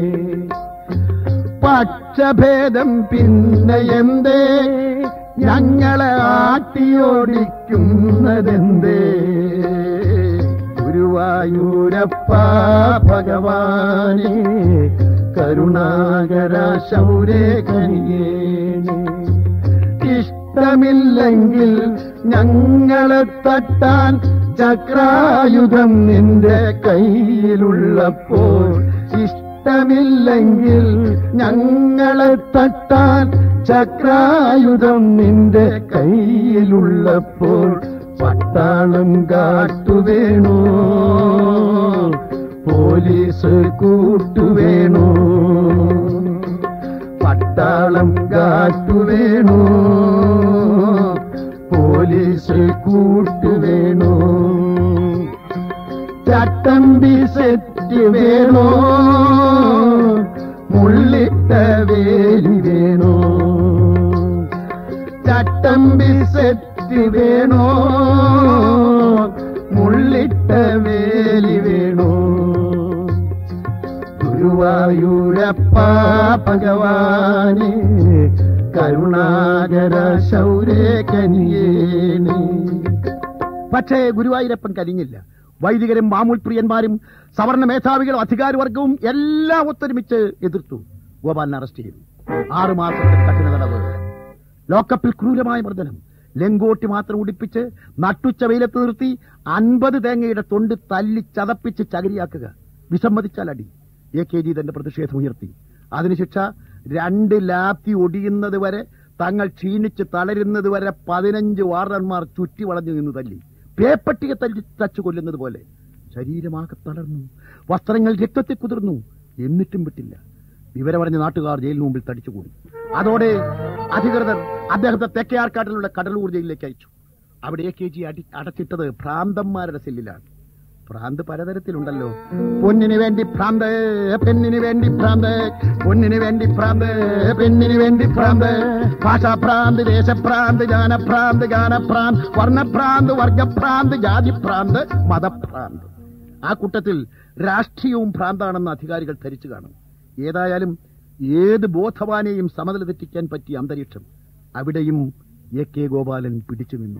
Speaker 2: പക്ഷഭേദം പിന്നെ എന്തേ ഞങ്ങളെ ആട്ടിയോടിക്കുന്നതെന്തേ ഗുരുവായൂരപ്പ ഭഗവാനെ കരുണാകര ശൗരേ കനിയേനെ ഇഷ്ടമില്ലെങ്കിൽ ഞങ്ങളെ തട്ടാൻ ചക്രായുധം നിന്റെ കയ്യിലുള്ളപ്പോൾ ഇഷ്ടമില്ലെങ്കിൽ ഞങ്ങളെ തട്ടാൻ ചക്രായുധം നിന്റെ കയ്യിലുള്ളപ്പോൾ പട്ടാളം കാട്ടുവേണോ പോലീസ് കൂട്ടുവേണോ പട്ടാളം കാട്ടുവേണോ പോലീസ് കൂട്ടുവേണോ ചട്ടമ്പി സെറ്റ് വേണോ മുള്ളിട്ട വേലി വേണോ ചട്ടമ്പി സെറ്റ് വേണോ മുള്ളിട്ട വേലി വേണോ ഗുരുവായൂരപ്പ ഭഗവാനെ കരുണാകര ശൗരേ കനിയേനെ പക്ഷേ ഗുരുവായൂരപ്പൻ കനിഞ്ഞില്ല വൈദികരും മാമൂൽ പ്രിയന്മാരും സവർണ മേധാവികളും അധികാരവർഗവും എല്ലാം ഒത്തൊരുമിച്ച് എതിർത്തു ഗോപാലിനെ അറസ്റ്റ് ചെയ്തു ആറു മാസത്തെ കഠിന തടവ് ലോക്കപ്പിൽ ക്രൂരമായ മർദ്ദനം ലെങ്കോട്ടി മാത്രം ഉടിപ്പിച്ച് നട്ടുച്ച വെയിലത്ത് നിർത്തി അൻപത് തേങ്ങയുടെ തൊണ്ട് തല്ലി ചതപ്പിച്ച് ചകരിയാക്കുക വിസമ്മതിച്ചാൽ അടി എ കെ ജി തന്റെ പ്രതിഷേധം ഉയർത്തി അതിന് ശിക്ഷ രണ്ട് ലാത്തി ഒടിയുന്നത് വരെ തങ്ങൾ ക്ഷീണിച്ച് തളരുന്നത് വരെ പതിനഞ്ച് വാർഡന്മാർ ചുറ്റി വളഞ്ഞു നിന്ന് തല്ലി പേപ്പട്ടിയെ തല്ലി തച്ചു കൊല്ലുന്നത് പോലെ ശരീരമാകെ തളർന്നു വസ്ത്രങ്ങൾ രക്തത്തിൽ കുതിർന്നു എന്നിട്ടും വിട്ടില്ല വിവരമറിഞ്ഞ നാട്ടുകാർ ജയിലിന് മുമ്പിൽ തടിച്ചുകൂടി അതോടെ അധികൃതർ അദ്ദേഹത്തെ തെക്കേ ആർക്കാട്ടിലുള്ള കടലൂർ ജയിലിലേക്ക് അയച്ചു അവിടെ എ കെ ജി അടി അടച്ചിട്ടത് ഭ്രാന്തന്മാരുടെ സെല്ലിലാണ് ഭ്രാന്ത് പലതരത്തിലുണ്ടല്ലോ പൊന്നിന് വേണ്ടി ഭ്രാന്ത് പെണ്ണിന് വേണ്ടി ഭ്രാന്ത് പൊന്നിന് വേണ്ടി ഭ്രാന്ത് പെണ്ണിന് വേണ്ടി ഭ്രാന്ത് ഭാഷാഭ്രാന്ത് ദേശഭ്രാന്ത് ജാനഭ്രാന്ത് ഗാനഭ്രാന്ത് വർണ്ണഭ്രാന്ത് വർഗഭ്രാന്ത് ജാതിഭ്രാന്ത് മതഭ്രാന്ത് ആ കൂട്ടത്തിൽ രാഷ്ട്രീയവും ഭ്രാന്താണെന്ന് അധികാരികൾ ധരിച്ചു കാണും ഏതായാലും ഏത് ബോധവാനെയും സമനില തെറ്റിക്കാൻ പറ്റിയ അന്തരീക്ഷം അവിടെയും എ കെ ഗോപാലൻ പിടിച്ചു നിന്നു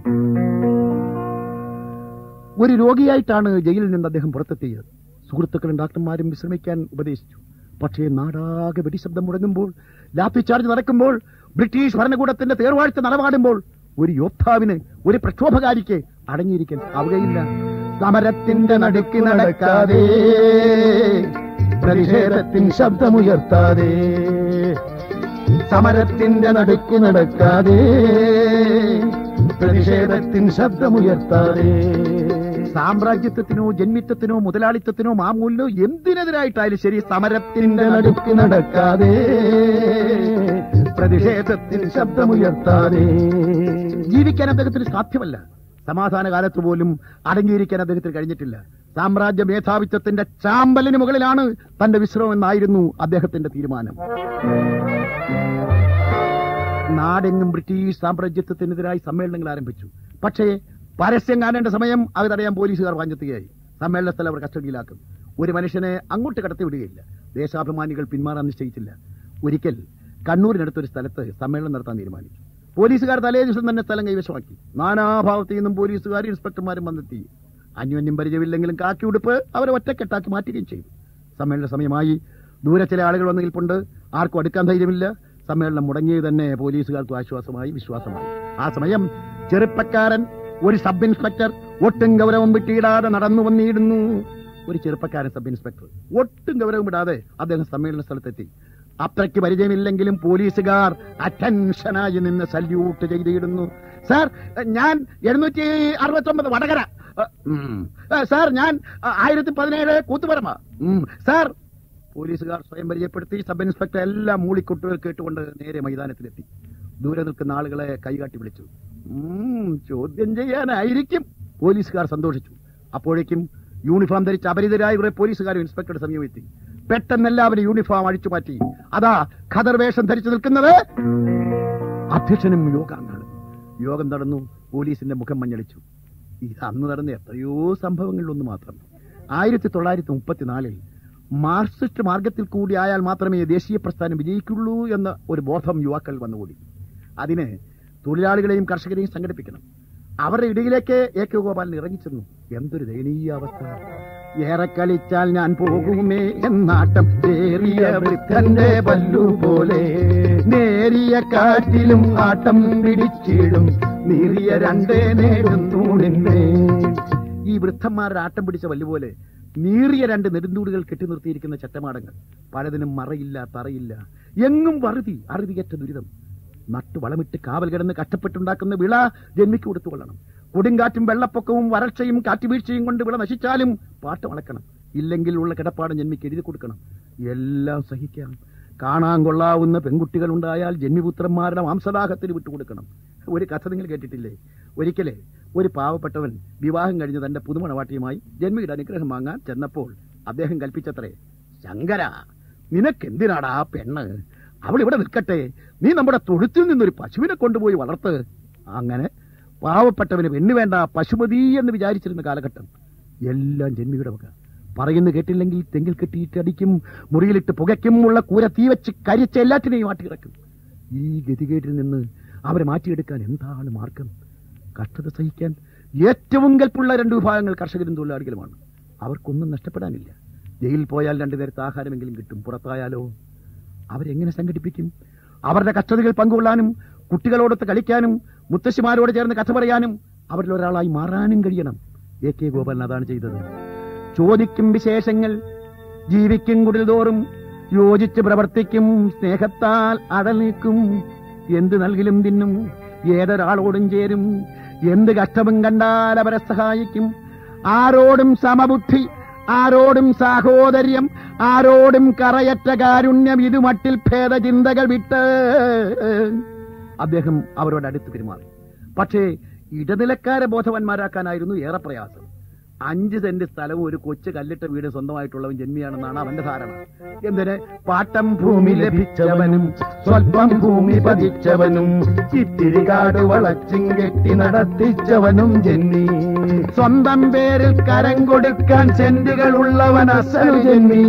Speaker 2: ഒരു രോഗിയായിട്ടാണ് ജയിലിൽ നിന്ന് അദ്ദേഹം പുറത്തെത്തിയത് സുഹൃത്തുക്കളും ഡോക്ടർമാരും വിശ്രമിക്കാൻ ഉപദേശിച്ചു പക്ഷേ നാടാകെ വെടിശബ്ദം മുടങ്ങുമ്പോൾ ലാത്തി ചാർജ് നടക്കുമ്പോൾ ബ്രിട്ടീഷ് ഭരണകൂടത്തിന്റെ തേർവാഴ്ച നടപാടുമ്പോൾ ഒരു യോദ്ധാവിന് ഒരു പ്രക്ഷോഭകാരിക്ക് അടങ്ങിയിരിക്കാൻ ആവുകയില്ല സമരത്തിന്റെ നടുക്ക് നടക്കാതെ പ്രതിഷേധത്തിൻ ശബ്ദമുയർത്താതെ സമരത്തിന്റെ നടുക്ക് നടക്കാതെ പ്രതിഷേധത്തിൻ ശബ്ദമുയർത്താതെ സാമ്രാജ്യത്വത്തിനോ ജന്മിത്വത്തിനോ മുതലാളിത്തത്തിനോ മാമൂലിനോ എന്തിനെതിരായിട്ടായാലും ശരി സമരത്തിന്റെ നടുക്ക് നടക്കാതെ പ്രതിഷേധത്തിൽ ശബ്ദമുയർത്താതെ ജീവിക്കാൻ അദ്ദേഹത്തിന് സാധ്യമല്ല സമാധാന കാലത്ത് പോലും അടങ്ങിയിരിക്കാൻ അദ്ദേഹത്തിന് കഴിഞ്ഞിട്ടില്ല സാമ്രാജ്യ മേധാവിത്വത്തിന്റെ ചാമ്പലിന് മുകളിലാണ് തന്റെ വിശ്രമം എന്നായിരുന്നു അദ്ദേഹത്തിന്റെ തീരുമാനം നാടെങ്ങും ബ്രിട്ടീഷ് സാമ്രാജ്യത്വത്തിനെതിരായി സമ്മേളനങ്ങൾ ആരംഭിച്ചു പക്ഷേ പരസ്യം കാണേണ്ട സമയം അത് തടയാൻ പോലീസുകാർ വാഞ്ഞെത്തുകയായി സമ്മേളന സ്ഥലം അവർ കസ്റ്റഡിയിലാക്കും ഒരു മനുഷ്യനെ അങ്ങോട്ട് കടത്തിവിടുകയില്ല ദേശാഭിമാനികൾ പിന്മാറാൻ നിശ്ചയിച്ചില്ല ഒരിക്കൽ കണ്ണൂരിനടുത്തൊരു സ്ഥലത്ത് സമ്മേളനം നടത്താൻ തീരുമാനിച്ചു പോലീസുകാർ തലേ ദിവസം തന്നെ സ്ഥലം കൈവശമാക്കി നാനാഭാവത്തു നിന്നും പോലീസുകാരും ഇൻസ്പെക്ടർമാരും വന്നെത്തി അന്യോന്യം പരിചയമില്ലെങ്കിലും കാക്കി ഉടുപ്പ് അവരെ ഒറ്റക്കെട്ടാക്കി മാറ്റുകയും ചെയ്തു സമ്മേളന സമയമായി ദൂരെ ചില ആളുകൾ വന്ന് നിൽപ്പുണ്ട് ആർക്കും അടുക്കാൻ ധൈര്യമില്ല സമ്മേളനം മുടങ്ങിയത് തന്നെ പോലീസുകാർക്ക് ആശ്വാസമായി വിശ്വാസമായി ആ സമയം ചെറുപ്പക്കാരൻ ഒരു സബ് ഇൻസ്പെക്ടർ ഒട്ടും ഗൗരവം വിട്ടിടാതെ നടന്നു വന്നിടുന്നു ഒരു ചെറുപ്പക്കാരൻ സബ് ഇൻസ്പെക്ടർ ഒട്ടും ഗൗരവം വിടാതെ അദ്ദേഹം സമ്മേളന സ്ഥലത്തെത്തി അത്രയ്ക്ക് പരിചയമില്ലെങ്കിലും പോലീസുകാർ അറ്റൻഷനായി നിന്ന് സല്യൂട്ട് ചെയ്തിടുന്നു സാർ ഞാൻ എഴുന്നൂറ്റി അറുപത്തി ഒമ്പത് വടകര ഉം. സാർ ഞാൻ ആയിരത്തി പതിനേഴ് കൂത്തുപറമ്പ ഉം. സാർ പോലീസുകാർ സ്വയം പരിചയപ്പെടുത്തി സബ് ഇൻസ്പെക്ടർ എല്ലാം മൂളിക്കൊട്ടുകൾ കേട്ടുകൊണ്ട് നേരെ മൈതാനത്തിലെത്തി ദൂരെ നിൽക്കുന്ന ആളുകളെ കൈകാട്ടി വിളിച്ചു ഉം, ചോദ്യം ചെയ്യാനായിരിക്കും പോലീസുകാർ സന്തോഷിച്ചു അപ്പോഴേക്കും യൂണിഫോം ധരിച്ച അപരിതരായ കുറെ പോലീസുകാരും ഇൻസ്പെക്ടറുടെ സമയം എത്തി പെട്ടെന്ന് എല്ലാവരും യൂണിഫോം അഴിച്ചു മാറ്റി അതാ ഖദർ വേഷം ധരിച്ചു നിൽക്കുന്നത് അധ്യക്ഷനും യോഗാംഗങ്ങളും യോഗം നടന്നു പോലീസിന്റെ മുഖം മഞ്ഞളിച്ചു ഇത് അന്ന് നടന്ന എത്രയോ സംഭവങ്ങളിലൊന്ന് മാത്രം ആയിരത്തി തൊള്ളായിരത്തി മുപ്പത്തിനാലിൽ മാർക്സിസ്റ്റ് മാർഗത്തിൽ കൂടി ആയാൽ മാത്രമേ ദേശീയ പ്രസ്ഥാനം വിജയിക്കുള്ളൂ എന്ന ഒരു ബോധം യുവാക്കൾ വന്നുകൂടി അതിന് തൊഴിലാളികളെയും കർഷകരെയും സംഘടിപ്പിക്കണം അവരുടെ ഇടയിലേക്ക് എ കെ ഗോപാലൻ ഇറങ്ങിച്ചെന്നു എന്തൊരു ദയനീയ അവസ്ഥ ഏറെ കളിച്ചാൽ ഞാൻ പോകുമേ എന്നാട്ടം ഏറിയ വൃദ്ധന്റെ പല്ലു പോലെ നേരിയ കാറ്റിലും ആട്ടം പിടിച്ചിടും നീറിയ രണ്ടേ നേടുന്നു നിന്നെ ഈ വൃദ്ധന്മാരുടെ ആട്ടം പിടിച്ച വല്ലുപോലെ നീറിയ രണ്ട് നെടുന്തൂടുകൾ കെട്ടി നിർത്തിയിരിക്കുന്ന ചട്ടമാടങ്ങൾ പലതിനും മറയില്ല തറയില്ല എങ്ങും വറുതി അറുതിയറ്റ ദുരിതം നട്ടു വളമിട്ട് കാവൽ കിടന്ന് കഷ്ടപ്പെട്ടുണ്ടാക്കുന്ന വിള ജന്മിക്ക് കൊടുത്തു കൊള്ളണം കൊടുങ്കാറ്റും വെള്ളപ്പൊക്കവും വരൾച്ചയും കാറ്റുവീഴ്ചയും കൊണ്ട് വിള നശിച്ചാലും പാട്ട് വളക്കണം ഇല്ലെങ്കിൽ ഉള്ള കിടപ്പാട് ജന്മിക്ക് എഴുതി കൊടുക്കണം എല്ലാം സഹിക്കാം കാണാൻ കൊള്ളാവുന്ന പെൺകുട്ടികൾ ഉണ്ടായാൽ ജന്മിപുത്രന്മാരുടെ മാംസദാഹത്തിന് വിട്ടുകൊടുക്കണം ഒരു കഥ നിങ്ങൾ കേട്ടിട്ടില്ലേ ഒരിക്കലേ ഒരു പാവപ്പെട്ടവൻ വിവാഹം കഴിഞ്ഞ് തന്റെ പുതുമണവാട്ടിയുമായി ജന്മിയുടെ അനുഗ്രഹം വാങ്ങാൻ ചെന്നപ്പോൾ അദ്ദേഹം കൽപ്പിച്ചത്രേ ശങ്കര നിനക്കെന്തിനാടാ ആ പെണ്ണ് അവൾ ഇവിടെ നിൽക്കട്ടെ നീ നമ്മുടെ തൊഴുത്തിൽ നിന്നൊരു പശുവിനെ കൊണ്ടുപോയി വളർത്ത് അങ്ങനെ പാവപ്പെട്ടവന് പെണ്ണ് വേണ്ട പശുമതി എന്ന് വിചാരിച്ചിരുന്ന കാലഘട്ടം എല്ലാം ജന്മിയുടെ വക പറയുന്നു കേട്ടില്ലെങ്കിൽ തെങ്ങിൽ കെട്ടിയിട്ട് അടിക്കും മുറിയിലിട്ട് പുകയ്ക്കും ഉള്ള കൂര തീ വെച്ച് കരിച്ച എല്ലാറ്റിനെയും മാറ്റിക്കിടക്കും ഈ ഗതികേട്ടിൽ നിന്ന് അവരെ മാറ്റിയെടുക്കാൻ എന്താണ് മാർഗം കഷ്ടത സഹിക്കാൻ ഏറ്റവും കൽപ്പുള്ള രണ്ട് വിഭാഗങ്ങൾ കർഷകരും തൊഴിലാളികളുമാണ് അവർക്കൊന്നും നഷ്ടപ്പെടാനില്ല ജയിലിൽ പോയാൽ രണ്ടു നേരത്തെ ആഹാരമെങ്കിലും കിട്ടും പുറത്തായാലോ അവരെങ്ങനെ സംഘടിപ്പിക്കും അവരുടെ കഷ്ടതകൾ പങ്കുകൊള്ളാനും കുട്ടികളോടൊത്ത് കളിക്കാനും മുത്തശ്ശിമാരോട് ചേർന്ന് കഥ പറയാനും അവരിൽ ഒരാളായി മാറാനും കഴിയണം എ കെ ഗോപാലൻ അതാണ് ചെയ്തത് ചോദിക്കും വിശേഷങ്ങൾ ജീവിക്കും കുടിൽ തോറും യോജിച്ച് പ്രവർത്തിക്കും സ്നേഹത്താൽ അടൽ നിൽക്കും എന്ത് നൽകിലും തിന്നും ഏതൊരാളോടും ചേരും എന്ത് കഷ്ടവും കണ്ടാൽ അവരെ സഹായിക്കും ആരോടും സമബുദ്ധി ആരോടും സാഹോദര്യം ആരോടും കറയറ്റ കാരുണ്യം ഇതുമട്ടിൽ ഭേദചിന്തകൾ വിട്ട് അദ്ദേഹം അവരോട് അടുത്ത് പെരുമാറി പക്ഷേ ഇടനിലക്കാരെ ബോധവാന്മാരാക്കാനായിരുന്നു ഏറെ പ്രയാസം അഞ്ച് സെന്റ് സ്ഥലവും ഒരു കൊച്ചു കല്ലിട്ട വീട് സ്വന്തമായിട്ടുള്ളവൻ ജന്മിയാണെന്നാണ് അവന്റെ ധാരണ എന്തിന് പാട്ടം ഭൂമി ലഭിച്ചവനും
Speaker 1: സ്വല്പം ഭൂമി പതിച്ചവനും ഇത്തിരി കാട് വളച്ചും കെട്ടി നടത്തിച്ചവനും ജന്മി
Speaker 2: സ്വന്തം പേരിൽ കരം കൊടുക്കാൻ
Speaker 1: സെന്റുകൾ ഉള്ളവൻ അസലു ജന്മി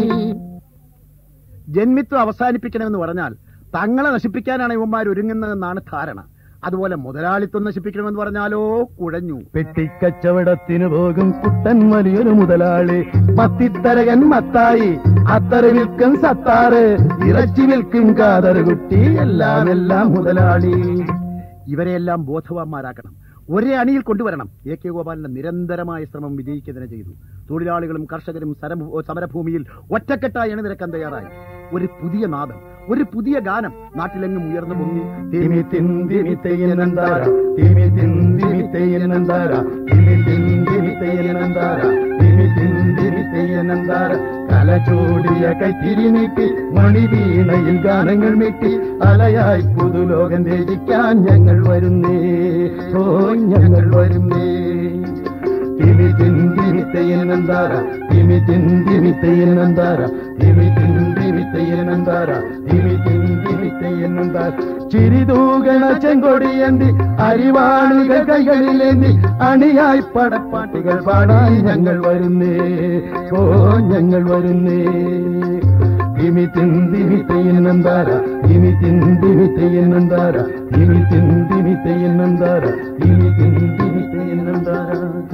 Speaker 2: ജന്മിത്വം അവസാനിപ്പിക്കണമെന്ന് പറഞ്ഞാൽ തങ്ങളെ നശിപ്പിക്കാനാണ് ഇവന്മാർ ഒരുങ്ങുന്നതെന്നാണ് ധാരണ അതുപോലെ മുതലാളിത്വം നശിപ്പിക്കണമെന്ന് പറഞ്ഞാലോ കുഴഞ്ഞു
Speaker 1: പെട്ടിക്കച്ചവടത്തിന് പോകും കുട്ടൻ വലിയൊരു മുതലാളി മത്തിത്തരകൻ മത്തായി അത്തറ വിൽക്കും സത്താറ് ഇറച്ചി വിൽക്കും കാതറ് കുട്ടി എല്ലാം എല്ലാം മുതലാളി
Speaker 2: ഇവരെയെല്ലാം ബോധവാന്മാരാക്കണം ഒരേ അണിയിൽ കൊണ്ടുവരണം എ കെ ഗോപാലിന്റെ നിരന്തരമായ ശ്രമം വിജയിക്കുക ചെയ്തു തൊഴിലാളികളും കർഷകരും സരഭൂ- സമരഭൂമിയിൽ ഒറ്റക്കെട്ടായി അണിനിരക്കാൻ തയ്യാറായി ഒരു പുതിയ നാദം ഒരു പുതിയ ഗാനം നാട്ടിലെങ്ങും ഉയർന്നു പൊങ്ങി
Speaker 1: തിമി തിന്തിമി തെയ്യനന്താര തിമി തിന്തിമി തെയ്യനന്താര തിമി തിന്തിമി തെയ്യനന്താര തിമി തിന്തിമി തെയ്യനന്താര കല ചൂടിയ കൈത്തിരി നീട്ടി മണിവീണയിൽ ഗാനങ്ങൾ മീട്ടി അലയായി പുതുലോകം രചിക്കാൻ ഞങ്ങൾ വരുന്നേ ഓ ഞങ്ങൾ വരുന്നേ തിമി തിന്തിമി തെയ്യനന്താര തിമി തിന്തിമി തെയ്യനന്താര തിമി തിന്തിമി തെയ്യനന്താര തിമി തിന്തിമി തെയ്യനന്താര ചിരിതൂകണ ചെങ്കൊടിയന്തി അരിവാളുകൾ കൈകളിലേന്തി അണിയായി പടപ്പാട്ടുകൾ പാടാൻ ഞങ്ങൾ വരുന്നേ ഓ ഞങ്ങൾ വരുന്നേ തിമി തിന്തിമി തെയ്യനന്താര തിമി തിന്തിമി തെയ്യനന്താര തിമി തിന്തിമി തെയ്യനന്താര തിമി തിന്തിമി തെയ്യനന്താര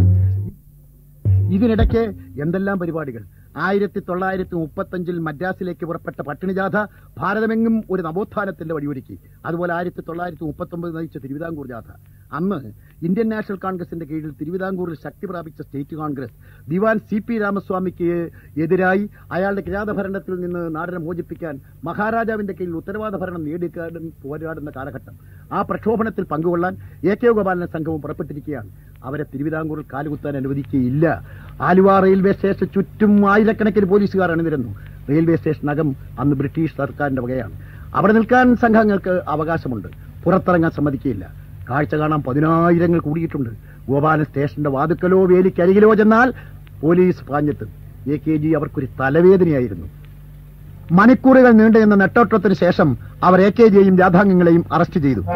Speaker 2: ഇതിനിടയ്ക്ക് എന്തെല്ലാം പരിപാടികൾ ആയിരത്തി തൊള്ളായിരത്തി മുപ്പത്തഞ്ചിൽ മദ്രാസിലേക്ക് പുറപ്പെട്ട പട്ടിണിജാഥ ഭാരതമെങ്ങും ഒരു നവോത്ഥാനത്തിന്റെ വഴിയൊരുക്കി അതുപോലെ ആയിരത്തി തൊള്ളായിരത്തി മുപ്പത്തൊമ്പത് നയിച്ച തിരുവിതാംകൂർ ജാഥ അന്ന് ഇന്ത്യൻ നാഷണൽ കോൺഗ്രസിന്റെ കീഴിൽ തിരുവിതാംകൂറിൽ ശക്തി പ്രാപിച്ച state Congress Dewan C P രാമസ്വാമിക്ക് എതിരായി അയാളുടെ കിരാതഭരണത്തിൽ നിന്ന് നാടിനെ മോചിപ്പിക്കാൻ മഹാരാജാവിന്റെ കീഴിൽ ഉത്തരവാദ ഭരണം നേടിക്കാൻ പോരാടുന്ന കാലഘട്ടം ആ പ്രക്ഷോഭണത്തിൽ പങ്കുകൊള്ളാൻ എ കെ ഗോപാലന സംഘവും പുറപ്പെട്ടിരിക്കുകയാണ് അവരെ തിരുവിതാംകൂറിൽ കാലുകുത്താൻ അനുവദിക്കുകയില്ല ആലുവ റെയിൽവേ സ്റ്റേഷൻ ചുറ്റും ആയിരക്കണക്കിന് പോലീസുകാർ അണിനിരന്നു റെയിൽവേ സ്റ്റേഷനകം അന്ന് ബ്രിട്ടീഷ് സർക്കാരിന്റെ വകയാണ് അവിടെ നിൽക്കാൻ സംഘങ്ങൾക്ക് അവകാശമുണ്ട് പുറത്തിറങ്ങാൻ സമ്മതിക്കുകയില്ല കാഴ്ച കാണാൻ പതിനായിരങ്ങൾ കൂടിയിട്ടുണ്ട് ഗോപാലൻ സ്റ്റേഷന്റെ വാതുക്കലോ വേലിക്കരികിലോ ചെന്നാൽ പോലീസ് പാഞ്ഞെത്തും എ കെ ജി അവർക്കൊരു തലവേദനയായിരുന്നു മണിക്കൂറുകൾ നീണ്ടുനിന്ന നെട്ടോട്ടത്തിന് ശേഷം അവർ എ കെ ജിയെയും രാധാംഗങ്ങളെയും അറസ്റ്റ് ചെയ്തു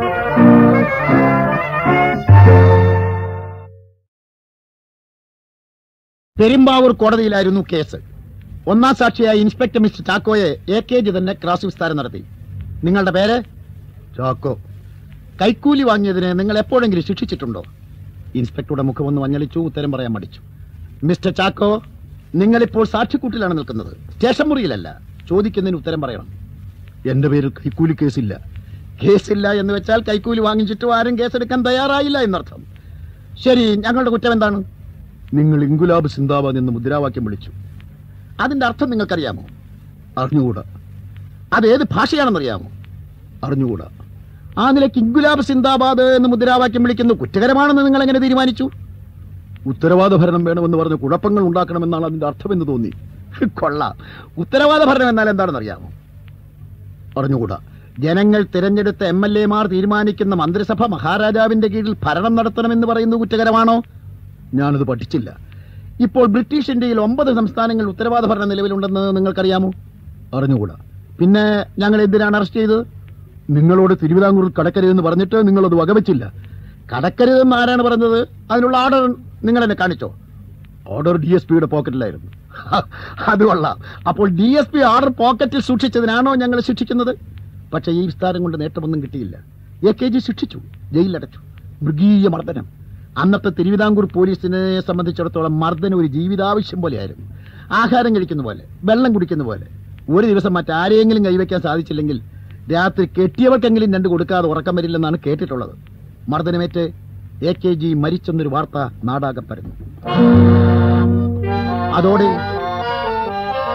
Speaker 2: പെരുമ്പാവൂർ കോടതിയിലായിരുന്നു കേസ് ഒന്നാം സാക്ഷിയായ ഇൻസ്പെക്ടർ മിസ്റ്റർ ചാക്കോയെ എ കെ ജി തന്നെ ക്രാസ് വിസ്താരം നടത്തി നിങ്ങളുടെ പേര് ചാക്കോ കൈക്കൂലി വാങ്ങിയതിന് നിങ്ങൾ എപ്പോഴെങ്കിലും ശിക്ഷിച്ചിട്ടുണ്ടോ ഇൻസ്പെക്ടറുടെ മുഖമൊന്ന് മഞ്ഞളിച്ചു ഉത്തരം പറയാൻ മടിച്ചു മിസ്റ്റർ ചാക്കോ നിങ്ങളിപ്പോൾ സാക്ഷിക്കൂട്ടിലാണ് നിൽക്കുന്നത് സ്റ്റേഷൻ മുറിയിലല്ല ചോദിക്കുന്നതിന് ഉത്തരം പറയണം എന്റെ പേരിൽ കൈക്കൂലി കേസില്ല കേസില്ല എന്ന് വെച്ചാൽ കൈക്കൂലി വാങ്ങിച്ചിട്ടും ആരും കേസെടുക്കാൻ തയ്യാറായില്ല എന്നർത്ഥം ശരി ഞങ്ങളുടെ കുറ്റം എന്താണ് നിങ്ങൾ ഇൻകുലാബ് സിന്ദാബാദ് എന്ന് മുദ്രാവാക്യം വിളിച്ചു അതിന്റെ അർത്ഥം നിങ്ങൾക്കറിയാമോ അറിഞ്ഞുകൂടാ അത് ഏത് ഭാഷയാണെന്നറിയാമോ അറിഞ്ഞുകൂടാ ആ നിലയ്ക്ക് ഇൻകുലാബ് സിന്ദാബാദ് എന്ന് മുദ്രാവാക്യം വിളിക്കുന്നത് കുറ്റകരമാണെന്ന് നിങ്ങൾ എങ്ങനെ തീരുമാനിച്ചു ഉത്തരവാദ ഭരണം വേണമെന്ന് പറഞ്ഞ് കുഴപ്പങ്ങൾ ഉണ്ടാക്കണമെന്നാണ് അതിന്റെ അർത്ഥമെന്ന് തോന്നി കൊള്ളാം ഉത്തരവാദ ഭരണം എന്നാൽ എന്താണെന്ന് അറിയാമോ അറിഞ്ഞുകൂടാ ജനങ്ങൾ തിരഞ്ഞെടുത്ത എം എൽ എമാർ തീരുമാനിക്കുന്ന മന്ത്രിസഭ മഹാരാജാവിന്റെ കീഴിൽ ഭരണം നടത്തണമെന്ന് പറയുന്നത് കുറ്റകരമാണോ ഞാനത് പഠിച്ചില്ല ഇപ്പോൾ ബ്രിട്ടീഷ് ഇന്ത്യയിൽ ഒമ്പത് സംസ്ഥാനങ്ങൾ ഉത്തരവാദ ഭരണം നിലവിലുണ്ടെന്ന് നിങ്ങൾക്കറിയാമോ അറിഞ്ഞുകൂടാ പിന്നെ ഞങ്ങൾ എന്തിനാണ് അറസ്റ്റ് ചെയ്തത് നിങ്ങളോട് തിരുവിതാംകൂറിൽ കടക്കരുതെന്ന് പറഞ്ഞിട്ട് നിങ്ങളത് വകവെച്ചില്ല കടക്കരുതെന്ന് ആരാണ് പറഞ്ഞത് അതിനുള്ള ഓർഡർ നിങ്ങൾ എന്നെ കാണിച്ചോ ഓർഡർ ഡി എസ് പിയുടെ പോക്കറ്റിലായിരുന്നു അത് കൊള്ളാം അപ്പോൾ ഡി എസ് പി ഓർഡർ പോക്കറ്റിൽ സൂക്ഷിച്ചതിനാണോ ഞങ്ങൾ ശിക്ഷിക്കുന്നത് പക്ഷേ ഈ വിസ്താരം കൊണ്ട് നേട്ടമൊന്നും കിട്ടിയില്ല എ കെ ജി ശിക്ഷിച്ചു ജയിലിലടച്ചു മൃഗീയ മർദ്ദനം അന്നത്തെ തിരുവിതാംകൂർ പോലീസിനെ സംബന്ധിച്ചിടത്തോളം മർദ്ദനം ഒരു ജീവിതാവശ്യം പോലെയായിരുന്നു ആഹാരം കഴിക്കുന്ന പോലെ വെള്ളം കുടിക്കുന്ന പോലെ ഒരു ദിവസം മറ്റാരെയെങ്കിലും കൈവയ്ക്കാൻ സാധിച്ചില്ലെങ്കിൽ രാത്രി കെട്ടിയവർക്കെങ്കിലും രണ്ട് കൊടുക്കാതെ ഉറക്കം വരില്ലെന്നാണ് കേട്ടിട്ടുള്ളത് മർദ്ദനമേറ്റ് എ കെ ജി മരിച്ചെന്നൊരു വാർത്ത നാടാകെ പരന്നു അതോടെ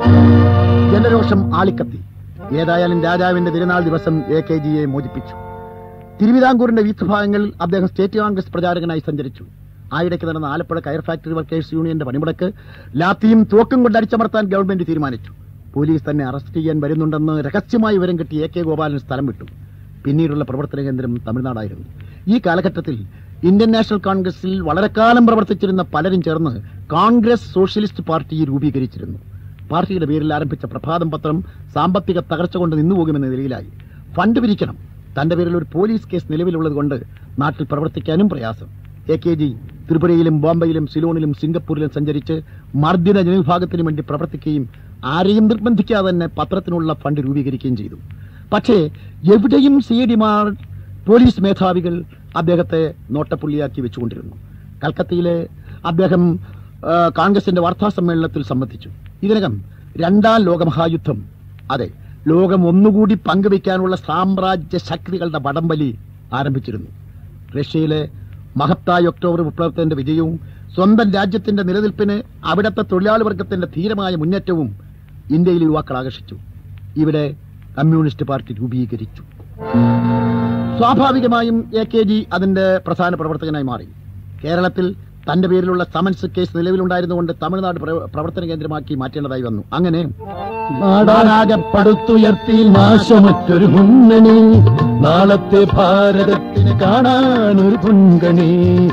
Speaker 2: ജനരോഷം ആളിക്കത്തി ഏതായാലും രാജാവിന്റെ തിരുനാൾ ദിവസം എ കെ ജിയെ മോചിപ്പിച്ചു തിരുവിതാംകൂറിന്റെ വിവിധ ഭാഗങ്ങളിൽ അദ്ദേഹം സ്റ്റേറ്റ് കോൺഗ്രസ് പ്രചാരകനായി സഞ്ചരിച്ചു ആയിടയ്ക്ക് നടന്ന ആലപ്പുഴ കയർ ഫാക്ടറി വർക്കേഴ്സ് യൂണിയന്റെ പണിമുടക്ക് ലാത്തിയും തോക്കും കൊണ്ട് അടിച്ചമർത്താൻ ഗവൺമെന്റ് തീരുമാനിച്ചു പോലീസ് തന്നെ അറസ്റ്റ് ചെയ്യാൻ വരുന്നുണ്ടെന്ന് രഹസ്യമായി വിവരം കിട്ടി എ കെ ഗോപാലൻ സ്ഥലം വിട്ടു പിന്നീടുള്ള പ്രവർത്തന കേന്ദ്രം തമിഴ്നാടായിരുന്നു ഈ കാലഘട്ടത്തിൽ ഇന്ത്യൻ നാഷണൽ കോൺഗ്രസിൽ വളരെക്കാലം പ്രവർത്തിച്ചിരുന്ന പലരും ചേർന്ന് കോൺഗ്രസ് സോഷ്യലിസ്റ്റ് പാർട്ടി രൂപീകരിച്ചിരുന്നു പാർട്ടിയുടെ പേരിൽ ആരംഭിച്ച പ്രഭാതം പത്രം സാമ്പത്തിക തകർച്ച കൊണ്ട് നിന്നുപോകുമെന്ന നിലയിലായി ഫണ്ട് പിരിക്കണം തന്റെ പേരിൽ ഒരു പോലീസ് കേസ് നിലവിലുള്ളത് കൊണ്ട് നാട്ടിൽ പ്രവർത്തിക്കാനും പ്രയാസം എ കെ ജി ത്രിപുരയിലും ബോംബെയിലും സിലോണിലും സിംഗപ്പൂരിലും സഞ്ചരിച്ച് മർദ്ദിത ജനവിഭാഗത്തിനു വേണ്ടി പ്രവർത്തിക്കുകയും ആരെയും നിർബന്ധിക്കാതെ തന്നെ പത്രത്തിനുള്ള ഫണ്ട് രൂപീകരിക്കുകയും ചെയ്തു പക്ഷേ എവിടെയും സി ഡിമാർ പോലീസ് മേധാവികൾ അദ്ദേഹത്തെ നോട്ടപ്പുള്ളിയാക്കി വെച്ചുകൊണ്ടിരുന്നു കൽക്കത്തയിലെ അദ്ദേഹം ആ, കോൺഗ്രസിന്റെ വാർത്താ സമ്മേളനത്തിൽ സംബന്ധിച്ചു ഇതിനകം രണ്ടാം ലോകമഹായുദ്ധം അതെ ലോകം ഒന്നുകൂടി പങ്കുവയ്ക്കാനുള്ള സാമ്രാജ്യ ശക്തികളുടെ വടംവലി ആരംഭിച്ചിരുന്നു റഷ്യയിലെ മഹത്തായ ഒക്ടോബർ വിപ്ലവത്തിന്റെ വിജയവും സ്വന്തം രാജ്യത്തിന്റെ നിലനിൽപ്പിന് അവിടത്തെ തൊഴിലാളി വർഗത്തിന്റെ ധീരമായ മുന്നേറ്റവും ഇന്ത്യയിലെ യുവാക്കൾ ആകർഷിച്ചു ഇവിടെ കമ്മ്യൂണിസ്റ്റ് പാർട്ടി രൂപീകരിച്ചു സ്വാഭാവികമായും എ കെ ജി അതിന്റെ പ്രധാന പ്രവർത്തകനായി മാറി കേരളത്തിൽ തന്റെ പേരിലുള്ള സമൻസ് കേസ് നിലവിലുണ്ടായിരുന്നുകൊണ്ട് തമിഴ്നാട് പ്ര- പ്രവർത്തന കേന്ദ്രമാക്കി മാറ്റേണ്ടതായി വന്നു അങ്ങനെ
Speaker 1: നാടാകെ പടുത്തുയർത്തി നാശമറ്റൊരു മുന്നണി നാളത്തെ ഭാരതത്തിന് കാണാൻ ഒരു പൊൻകണി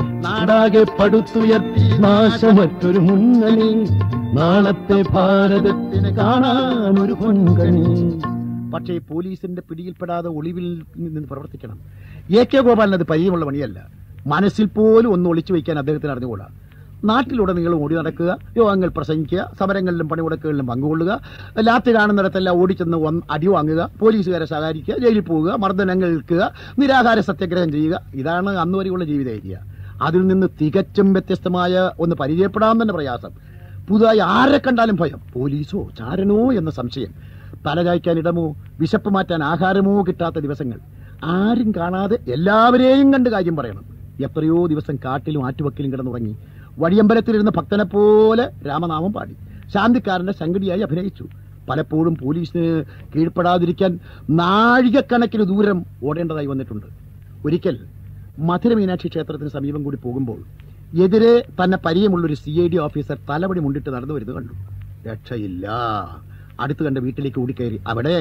Speaker 1: നാടാകെ പടുത്തുയർത്തി നാശമറ്റൊരു മുന്നണി നാളത്തെ ഭാരതത്തിന് കാണാൻ ഒരു പൊൻകണി
Speaker 2: പക്ഷേ പോലീസിന്റെ പിടിയിൽപ്പെടാതെ ഒളിവിൽ നിന്ന് പ്രവർത്തിക്കണം എ കെ ഗോപാലൻ അത് പരിചയമുള്ള പണിയല്ല മനസ്സിൽ പോലും ഒന്ന് ഒളിച്ചു വയ്ക്കാൻ അദ്ദേഹത്തിന് അറിഞ്ഞുകൂടാ നാട്ടിലുടനീളം ഓടി നടക്കുക യോഗങ്ങൾ പ്രസംഗിക്കുക സമരങ്ങളിലും പണിമുടക്കുകളിലും പങ്കുകൊള്ളുക ലാത്തി കാണുന്നിടത്തെല്ലാം ഓടിച്ചെന്ന് വന്ന് അടി വാങ്ങുക പോലീസുകാരെ സഹായിക്കുക ജയിലിൽ പോവുക മർദ്ദനങ്ങൾ ഏൽക്കുക നിരാഹാര സത്യാഗ്രഹം ചെയ്യുക ഇതാണ് അന്ന് വരെയുള്ള ജീവിത ഏരിയ അതിൽ നിന്ന് തികച്ചും വ്യത്യസ്തമായ ഒന്ന് പരിചയപ്പെടാൻ തന്നെ പ്രയാസം പുതുതായി ആരെ കണ്ടാലും ഭയം പോലീസോ ചാരനോ എന്ന സംശയം തലചായ്ക്കാൻ ഇടമോ വിശപ്പ് മാറ്റാൻ ആഹാരമോ കിട്ടാത്ത ദിവസങ്ങൾ ആരും കാണാതെ എല്ലാവരെയും കണ്ട് കാര്യം പറയണം എത്രയോ ദിവസം കാട്ടിലും ആറ്റുവക്കിലും കിടന്നുറങ്ങി വഴിയമ്പലത്തിലിരുന്ന ഭക്തനെ പോലെ രാമനാമം പാടി ശാന്തിക്കാരന്റെ സംഗതിയായി അഭിനയിച്ചു പലപ്പോഴും പോലീസിന് കീഴ്പ്പെടാതിരിക്കാൻ നാഴികക്കണക്കിന് ദൂരം ഓടേണ്ടതായി വന്നിട്ടുണ്ട് ഒരിക്കൽ മധുര മീനാക്ഷി ക്ഷേത്രത്തിന് സമീപം കൂടി പോകുമ്പോൾ എതിരെ തന്നെ പരിചയമുള്ളൊരു സി ഐ ഡി ഓഫീസർ തലവടി മുണ്ടിട്ട് നടന്നു വരുന്നത് കണ്ടു രക്ഷയില്ല അടുത്ത് കണ്ട വീട്ടിലേക്ക് ഓടിക്കയറി അവിടെ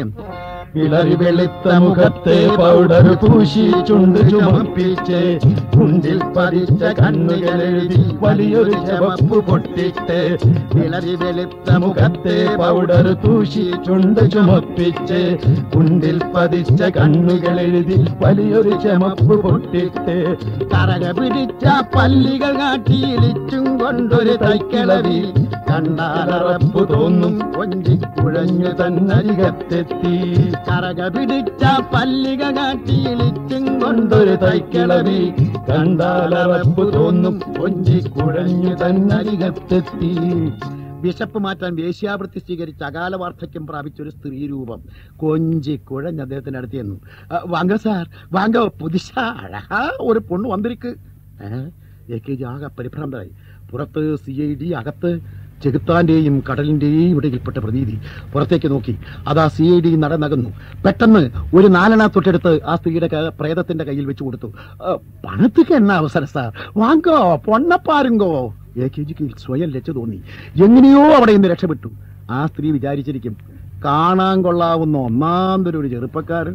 Speaker 1: വിളറി വെളുത്ത മുഖത്തെ പൗഡർ പൂശി ചുണ്ട് ചുമപ്പിച്ച് കുണ്ടിൽ പതിച്ച കണ്ണുകൾ എഴുതി വലിയൊരു ചവപ്പ് പൊട്ടിട്ട് വിളറി വെളുത്ത മുഖത്തെ പൗഡർ പൂശി ചുണ്ട് ചുമപ്പിച്ച് കുണ്ടിൽ പതിച്ച കണ്ണുകൾ എഴുതി വലിയൊരു ചമപ്പ് പൊട്ടിട്ട്
Speaker 2: കറക പിടിച്ച പല്ലികൾ കാട്ടിയിലിച്ചും കൊണ്ടൊരു തൈക്കിളവി
Speaker 1: കണ്ടാലറപ്പു തോന്നും കൊഞ്ചി കുഴഞ്ഞു തന്നരികത്തെത്തി
Speaker 2: കറക പിടിച്ച പല്ലിക കാട്ടിയിലിച്ചും
Speaker 1: കൊണ്ടൊരു തൈക്കിളവി കണ്ടാലറപ്പു തോന്നും കൊഞ്ചി കുഴഞ്ഞു തന്നരികത്തെത്തി
Speaker 2: വിശപ്പ് മാറ്റാൻ വേശ്യാവൃത്തി സ്വീകരിച്ച് അകാല വാർദ്ധക്യം പ്രാപിച്ച ഒരു സ്ത്രീ രൂപം കൊഞ്ചി കുഴഞ്ഞ് അദ്ദേഹത്തിന്റെ അടുത്ത് ചെന്നു "അ, വാങ്ക സാർ വാങ്ക പുതിശ അഴകാ ഒരു പൊണ്ണ് വന്നിരിക്ക് ഏ എ കെ ജി ആകെ പരിഭ്രാന്തരായി പുറത്ത് സി ഐ ഡി അകത്ത് ചെകുത്താന്റെയും കടലിന്റെയും ഇടയിൽപ്പെട്ട പ്രതീതി പുറത്തേക്ക് നോക്കി അതാ സി ഐ ഡി നടന്നകന്നു പെട്ടെന്ന് ഒരു നാലെണ്ണ തൊട്ടെടുത്ത് ആ സ്ത്രീയുടെ ക- പ്രേതത്തിന്റെ കയ്യിൽ വെച്ച് കൊടുത്തു "അ, പണத்துக்கு என்ன അവസരം സാർ വാങ്കോ പൊണ്ണപ്പാരുങ്കോ എ കെ ജിക്ക് സ്വയം ലജ്ജ തോന്നി എങ്ങനെയോ അവിടെ നിന്ന് രക്ഷപ്പെട്ടു ആ സ്ത്രീ വിചാരിച്ചിരിക്കും കാണാൻ കൊള്ളാവുന്ന ഒന്നാന്തരം ഒരു ചെറുപ്പക്കാരൻ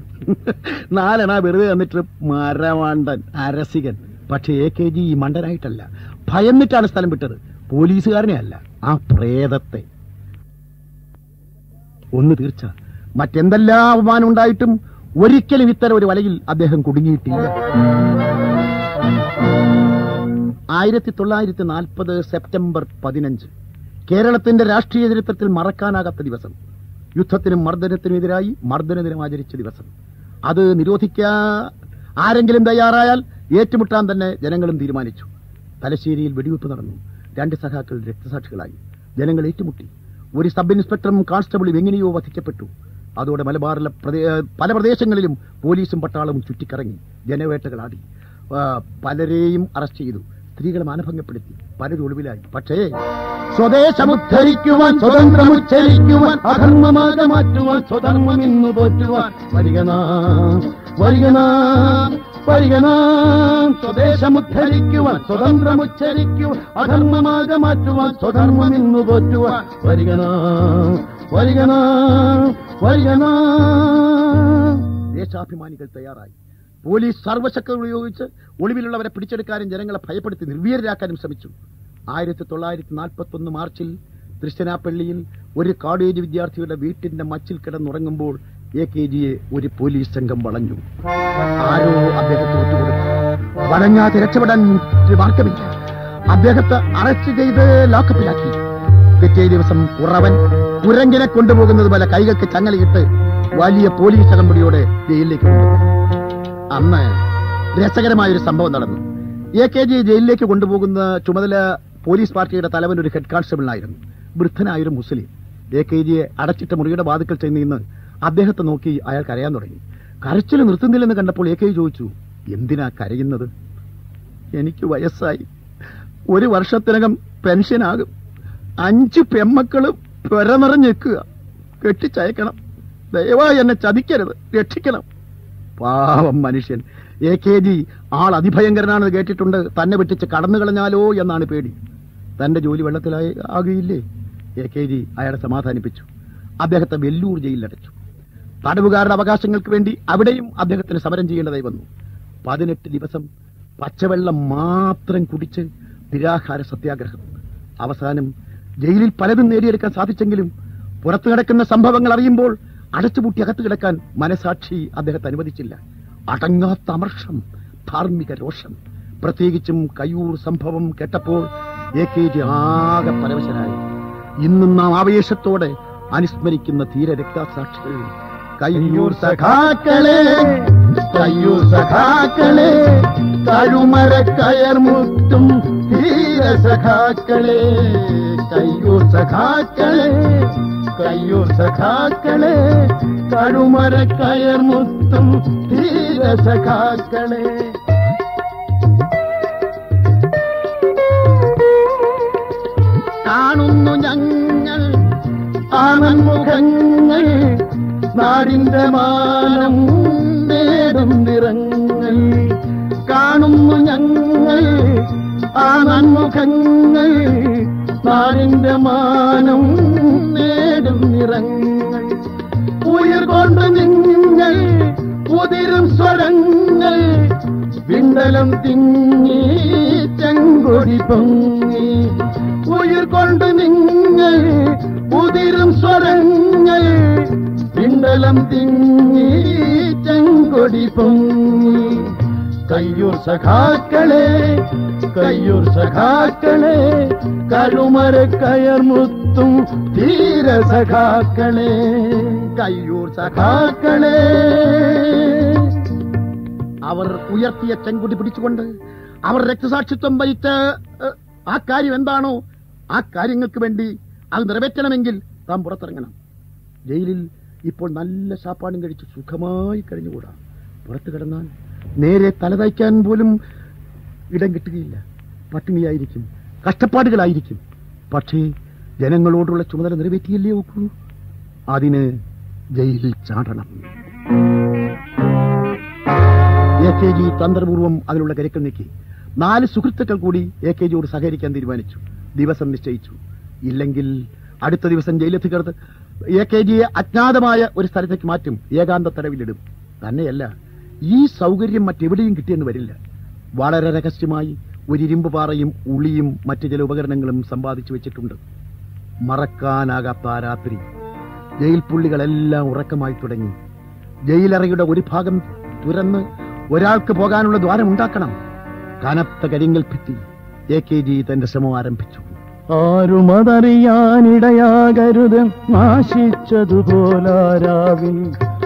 Speaker 2: നാലെണ്ണ വെറുതെ വന്നിട്ട് മരവാണ്ടൻ അരസികൻ പക്ഷേ എ കെ ജി ഈ മണ്ടനായിട്ടല്ല ഭയന്നിട്ടാണ് സ്ഥലം വിട്ടത് പോലീസുകാരനെ അല്ല ആ പ്രേതത്തെ ഒന്ന് തീർച്ച മറ്റെന്തെല്ലാം അവമാനം ഉണ്ടായിട്ടും ഒരിക്കലും ഇത്തരം ഒരു വലയിൽ അദ്ദേഹം കുടുങ്ങിയിട്ടില്ല ആയിരത്തി തൊള്ളായിരത്തി നാൽപ്പത് സെപ്റ്റംബർ പതിനഞ്ച് കേരളത്തിന്റെ രാഷ്ട്രീയ ചരിത്രത്തിൽ മറക്കാനാകാത്ത ദിവസം യുദ്ധത്തിനും മർദ്ദനത്തിനും എതിരായി മർദ്ദന ദിനം ആചരിച്ച ദിവസം അത് നിരോധിക്കാൻ ആരെങ്കിലും തയ്യാറായാൽ ഏറ്റുമുട്ടാൻ തന്നെ ജനങ്ങളും തീരുമാനിച്ചു തലശ്ശേരിയിൽ വെടിവെപ്പ് നടന്നു രണ്ട് സഖാക്കൾ രക്തസാക്ഷികളായി ജനങ്ങൾ ഏറ്റുമുട്ടി ഒരു സബ് ഇൻസ്പെക്ടറും കോൺസ്റ്റബിളും എങ്ങനെയോ വധിക്കപ്പെട്ടു അതോടെ മലബാറിലെ പ്രദേ- പല പ്രദേശങ്ങളിലും പോലീസും പട്ടാളവും ചുറ്റിക്കറങ്ങി ജനവേട്ടകളാടി ആ, പലരെയും അറസ്റ്റ് ചെയ്തു സ്ത്രീകളെ മാനഭംഗപ്പെടുത്തി പലരും ഒളിവിലായി പക്ഷേ സ്വദേശമുദ്ധരിക്കുവാൻ സ്വതന്ത്രമുച്ചരിക്കുവാൻ അധർമ്മമാകെ മാറ്റുവാൻ സ്വധർമ്മം ഇന്നു പോറ്റുവാൻ വരിക നാം വരിക നാം വരിക നാം സ്വദേശമുദ്ധരിക്കുവാൻ സ്വതന്ത്രമുച്ചരിക്കുവാൻ അധർമ്മമാകെ മാറ്റുവാൻ സ്വധർമ്മം ഇന്നു പോറ്റുവാൻ വരിക നാം വരിക നാം വരിക നാം ദേശാഭിമാനികൾ തയ്യാറായി പോലീസ് സർവശക്തി ഉപയോഗിച്ച് ഒളിവിലുള്ളവരെ പിടിച്ചെടുക്കാനും ജനങ്ങളെ ഭയപ്പെടുത്തി നിർവീര്യരാക്കാനും ശ്രമിച്ചു ആയിരത്തി തൊള്ളായിരത്തി നാൽപ്പത്തി ഒന്ന് മാർച്ചിൽ തൃശ്ശനാപ്പള്ളിയിൽ ഒരു കോളേജ് വിദ്യാർത്ഥിയുടെ വീട്ടിന്റെ മച്ചിൽ കിടന്നുറങ്ങുമ്പോൾ എ കെ ജിയെ ഒരു പോലീസ് സംഘം വളഞ്ഞു ആരോ അദ്ദേഹത്തെ ഒറ്റുകൊടുത്തു വളഞ്ഞാതെ രക്ഷപ്പെടാൻ ഒരു മാർഗമില്ല അദ്ദേഹത്തെ അറസ്റ്റ് ചെയ്ത് ലോക്കപ്പിലാക്കി പിറ്റേ ദിവസം കുറവൻ കുരങ്ങിനെ കൊണ്ടുപോകുന്നത് പോലെ കൈകൾക്ക് ചങ്ങലയിട്ട് വലിയ പോലീസ് അകമ്പടിയോടെ ജയിലിലേക്ക് കൊണ്ടുപോയി അന്ന് രസകരമായ ഒരു സംഭവം നടന്നു എ കെ ജി ജയിലിലേക്ക് കൊണ്ടുപോകുന്ന ചുമതല പോലീസ് പാർട്ടിയുടെ തലവൻ ഒരു ഹെഡ് കോൺസ്റ്റബിളിനായിരുന്നു വൃദ്ധനായൊരു മുസ്ലിം എ കെ ജിയെ അടച്ചിട്ട മുറിയുടെ വാതിക്കൽ ചെന്ന് നിന്ന് അദ്ദേഹത്തെ നോക്കി അയാൾ കരയാൻ തുടങ്ങി കരച്ചിൽ നിർത്തുന്നില്ലെന്ന് കണ്ടപ്പോൾ എ കെ ജി ചോദിച്ചു എന്തിനാ കരയുന്നത് എനിക്ക് വയസ്സായി ഒരു വർഷത്തിനകം പെൻഷനാകും അഞ്ച് പെമ്മക്കളും പെരനിറഞ്ഞ് നിൽക്കുക കെട്ടിച്ചയക്കണം ദയവായി എന്നെ ചതിക്കരുത് രക്ഷിക്കണം പാവം മനുഷ്യൻ എ കെ ജി ആൾ അതിഭയങ്കരനാണെന്ന് കേട്ടിട്ടുണ്ട് തന്നെ വെട്ടിച്ച് കടന്നു കളഞ്ഞാലോ എന്നാണ് പേടി തന്റെ ജോലി വെള്ളത്തിലായി ആകുകയില്ലേ എ കെ ജി അയാളെ സമാധാനിപ്പിച്ചു അദ്ദേഹത്തെ വെല്ലൂർ ജയിലിലടച്ചു തടവുകാരുടെ അവകാശങ്ങൾക്ക് വേണ്ടി അവിടെയും അദ്ദേഹത്തിന് സമരം ചെയ്യേണ്ടതായി വന്നു പതിനെട്ട് ദിവസം പച്ചവെള്ളം മാത്രം കുടിച്ച് നിരാഹാര സത്യാഗ്രഹം അവസാനം ജയിലിൽ പലതും നേടിയെടുക്കാൻ സാധിച്ചെങ്കിലും പുറത്തു കിടക്കുന്ന സംഭവങ്ങൾ അറിയുമ്പോൾ അടച്ചുപൂട്ടി അകത്ത് കിടക്കാൻ മനസാക്ഷി അദ്ദേഹത്തെ അനുവദിച്ചില്ല അടങ്ങാത്ത അമർഷം ധാർമ്മിക രോഷം പ്രത്യേകിച്ചും കയ്യൂർ സംഭവം കേട്ടപ്പോൾ എ കെ ജി ആകെ പരവശനായി ഇന്നും നാം ആവേശത്തോടെ അനുസ്മരിക്കുന്ന ധീര രക്തസാക്ഷികൾ കയ്യൂർ സഖാക്കളെ കയ്യൂർ സഖാക്കളെ കഴുമര കയർ മുത്തും ധീര സഖാക്കളെ കയ്യൂർ സഖാക്കളെ കയ്യൂർ സഖാക്കളെ കഴുമര കയർ മുത്തും ധീര സഖാക്കളെ കാണുന്നു ഞങ്ങൾ ആനന്മുഖങ്ങൾ നാടിന്റെ മാനം നേടും നിറങ്ങൾ കാണുന്നു ഞങ്ങൾ ആനന്മുഖങ്ങൾ നാടിന്റെ മാനം നേടും നിറങ്ങൾ ഉയർ കൊണ്ട് നിങ്ങൾ ഉതിരും സ്വരങ്ങൾ വിണ്ടലം തിങ്ങി ചെങ്കൊടി പൊങ്ങി ഉയർ കൊണ്ട് നിങ്ങൾ ഉതിരും സ്വരങ്ങൾ വിണ്ടലം തിങ്ങി ചെങ്കൊടി പൊങ്ങി കയ്യൂർ സഖാക്കളെ കയ്യൂർ സഖാക്കളെ കഴുമര കയർ മുത്തും ധീര സഖാക്കളെ കയ്യൂർ സഖാക്കളെ അവർ ഉയർത്തിയ ചെങ്കുടി പിടിച്ചുകൊണ്ട് അവർ രക്തസാക്ഷിത്വം വഹിച്ച ഏഹ്, ആ കാര്യം എന്താണോ ആ കാര്യങ്ങൾക്ക് വേണ്ടി അത് നിറവേറ്റണമെങ്കിൽ താൻ പുറത്തിറങ്ങണം ജയിലിൽ ഇപ്പോൾ നല്ല ശാപ്പാടും കഴിച്ച് സുഖമായി കഴിഞ്ഞുകൂടാ പുറത്തു കിടന്നാൽ നേരെ തലതയ്ക്കാൻ പോലും ഇടം കിട്ടുകയില്ല പട്ടിണിയായിരിക്കും കഷ്ടപ്പാടുകളായിരിക്കും പക്ഷേ ജനങ്ങളോടുള്ള ചുമതല നിറവേറ്റിയല്ലേ നോക്കൂ അതിന് ജയിലിൽ ചാടണം എ കെ ജി തന്ത്രപൂർവ്വം അതിനുള്ള കരുക്കൾ നീക്കി നാല് സുഹൃത്തുക്കൾ കൂടി എ കെ ജിയോട് സഹകരിക്കാൻ തീരുമാനിച്ചു ദിവസം നിശ്ചയിച്ചു ഇല്ലെങ്കിൽ അടുത്ത ദിവസം ജയിലധികൃതർ എ കെ ജിയെ അജ്ഞാതമായ ഒരു സ്ഥലത്തേക്ക് മാറ്റും ഏകാന്ത തടവിലിടും തന്നെയല്ല ഈ സൗകര്യം മറ്റെവിടെയും കിട്ടിയെന്ന് വരില്ല വളരെ രഹസ്യമായി ഒരു ഇരുമ്പ് പാറയും ഉളിയും മറ്റു ചില ഉപകരണങ്ങളും സമ്പാദിച്ചു വെച്ചിട്ടുണ്ട് മറക്കാനാകാത്ത ആ രാത്രി ജയിൽ പുള്ളികളെല്ലാം ഉറക്കമായി തുടങ്ങി ജയിലറയുടെ ഒരു ഭാഗം തുറന്ന് ഒരാൾക്ക് പോകാനുള്ള ദ്വാരം ഉണ്ടാക്കണം കനത്ത കരിങ്കൽ ഭിത്തി എ കെ ജി തന്റെ ശ്രമം ആരംഭിച്ചു
Speaker 1: ആരുമതറിയാനിടയാകരുത് നാശിച്ചതുപോലാരാവിൽ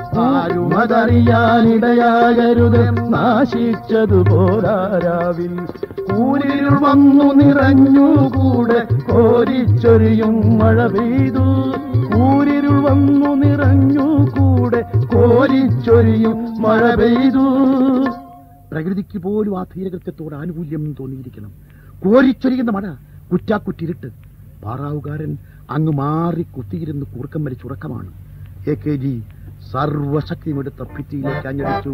Speaker 2: ആരുമതറിയാനിടയാകരുത്
Speaker 1: നാശിച്ചതുപോലാരാവിൽ
Speaker 2: ഊരിൽ വന്നു നിറഞ്ഞു കൂടെ കോരിച്ചൊരിയും മഴ പെയ്തു
Speaker 1: ഊരിരുൾ വന്നു നിറഞ്ഞു കൂടെ
Speaker 2: കോരിച്ചൊരിയും മഴ പെയ്തു പ്രകൃതിക്ക് പോലും ആ ധീരകൃത്യത്തോട് ആനുകൂല്യം തോന്നിയിരിക്കണം കോരിച്ചൊരിയുന്ന മഴ കുറ്റാക്കുറ്റിരുട്ട് പാറാവുകാരൻ അങ്ങ് മാറി കുത്തിയിരുന്ന് കൂർക്കം വലിച്ചുറക്കമാണ് എ കെ ജി സർവശക്തിയുമെടുത്ത ഭിത്തിയിലേക്ക് അഞ്ഞടിച്ചു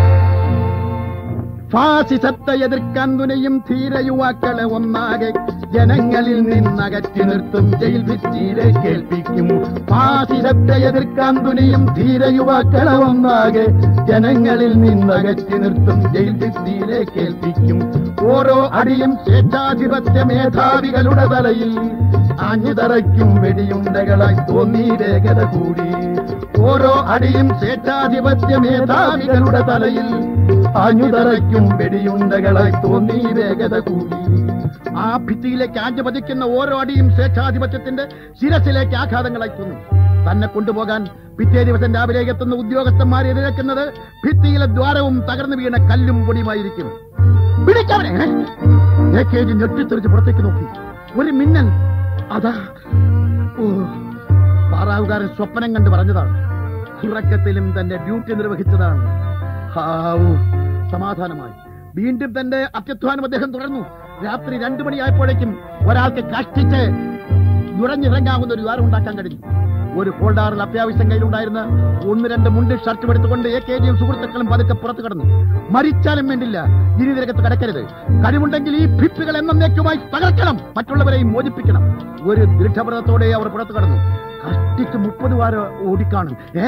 Speaker 2: ഫാസിസത്തെ എതിർക്കാൻ തുനയും ധീര യുവാക്കളെ ഒന്നാകെ ജനങ്ങളിൽ നിന്നകറ്റി നിർത്തും ജയിൽ ഭിത്തിയിലെ കേൾപ്പിക്കും ഫാസിസത്തെ എതിർക്കാൻ തുനയും ധീര യുവാക്കളെ ഒന്നാകെ ജനങ്ങളിൽ നിന്നകറ്റി നിർത്തും ജയിൽ ഭിത്തിയിലെ കേൾപ്പിക്കും ഓരോ അടിയും സ്വേച്ഛാധിപത്യ മേധാവികളുടെ തലയിൽ ആഞ്ഞുതറയ്ക്കും വെടിയുണ്ടകളായി തോന്നി വേഗത കൂടി ഓരോ അടിയും സ്വേച്ഛാധിപത്യ മേധാവികളുടെ തലയിൽ ആഞ്ഞുതറയ്ക്കും വെടിയുണ്ടകളായി തോന്നി വേഗത കൂടി ആ ഭിത്തിയിലേക്ക് ആഞ്ഞു പതിക്കുന്ന ഓരോ അടിയും സ്വേച്ഛാധിപത്യത്തിന്റെ ശിരസിലേക്ക് ആഘാതങ്ങളായി തോന്നും തന്നെ കൊണ്ടുപോകാൻ പിറ്റേ ദിവസം രാവിലെ എത്തുന്ന ഉദ്യോഗസ്ഥന്മാരെ എതിരേക്കുന്നത് ഭിത്തിയിലെ ദ്വാരവും തകർന്നു വീണ കല്ലും പൊടിയുമായിരിക്കും പിടിച്ചവനെ എ കെ ജി ഞെട്ടിത്തെറിച്ച് പുറത്തേക്ക് നോക്കി ഒരു മിന്നൽ അതാ ഓ പാറാവുകാരൻ സ്വപ്നം കണ്ട് പറഞ്ഞതാണ് ഉറക്കത്തിലും തന്റെ ഡ്യൂട്ടി നിർവഹിച്ചതാണ് ഹാവൂ സമാധാനമായി വീണ്ടും തന്റെ അത്യധ്വാനം അദ്ദേഹം തുടർന്നു രാത്രി രണ്ടു മണിയായപ്പോഴേക്കും ഒരാൾക്ക് കഷ്ടിച്ച് നുഴഞ്ഞിറങ്ങാവുന്ന ഒരു ദ്വാരം ഉണ്ടാക്കാൻ കഴിഞ്ഞു ഒരു ഹോൾഡാറിൽ അത്യാവശ്യം കയ്യിലുണ്ടായിരുന്ന ഒന്ന് രണ്ട് മുണ്ട് ഷർട്ടും എടുത്തുകൊണ്ട് എ കെ ജിയും സുഹൃത്തുക്കളും പതുക്കെ പുറത്തു കടന്നു മരിച്ചാലും വേണ്ടില്ല ഇനി നിരക്കത്ത് കടക്കരുത് കഴിവുണ്ടെങ്കിൽ ഈ ഭിത്തുകൾ എന്നേക്കുമായി തകർക്കണം മറ്റുള്ളവരെയും മോചിപ്പിക്കണം ഒരു ദൃഢവ്രതത്തോടെ അവർ പുറത്തു കടന്നു കഷ്ടിച്ച് മുപ്പത് വാരം ഓടിക്കാണും ഏ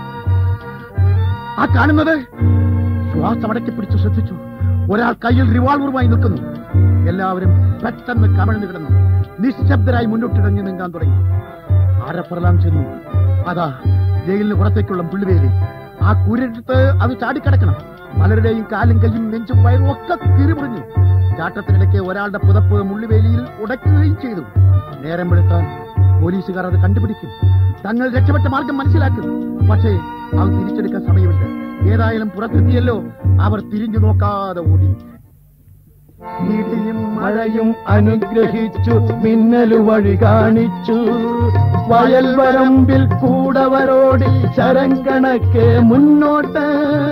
Speaker 2: ആ കാണുന്നത് ശ്വാസം അടക്കി പിടിച്ചു ശ്രദ്ധിച്ചു ഒരാൾ കയ്യിൽ റിവാൾവറുമായി നിൽക്കുന്നു എല്ലാവരും പെട്ടെന്ന് കമഴ്ന്നു കിടന്നു നിശബ്ദരായി മുന്നോട്ടിറങ്ങി നീങ്ങാൻ തുടങ്ങി ആരപ്പറലാം ചെന്നു അതാ ജയിലിന് പുറത്തേക്കുള്ള പുള്ളിവേലി ആ കുരിടത്ത് അത് ചാടിക്കിടക്കണം പലരുടെയും കാലും കയ്യും നെഞ്ചും വയറും ഒക്കെ കിരിമുറിഞ്ഞു ചാട്ടത്തിനിടയ്ക്ക് ഒരാളുടെ പുതപ്പ് മുള്ളിവേലിയിൽ ഉടയ്ക്കുകയും ചെയ്തു നേരം വെളുത്താൽ പോലീസുകാർ അത് കണ്ടുപിടിക്കും തങ്ങൾ രക്ഷപ്പെട്ട മാർഗം മനസ്സിലാക്കും പക്ഷേ അത് തിരിച്ചെടുക്കാൻ സമയമില്ല ഏതായാലും പുറത്തെത്തിയല്ലോ അവർ തിരിഞ്ഞു നോക്കാതെ ഓടി
Speaker 1: ഇടിയും മഴയും അനുഗ്രഹിച്ചു മിന്നലു വഴി കാണിച്ചു വയൽ വരമ്പിൽ കൂടവരോടി ശരം കണക്കെ മുന്നോട്ട്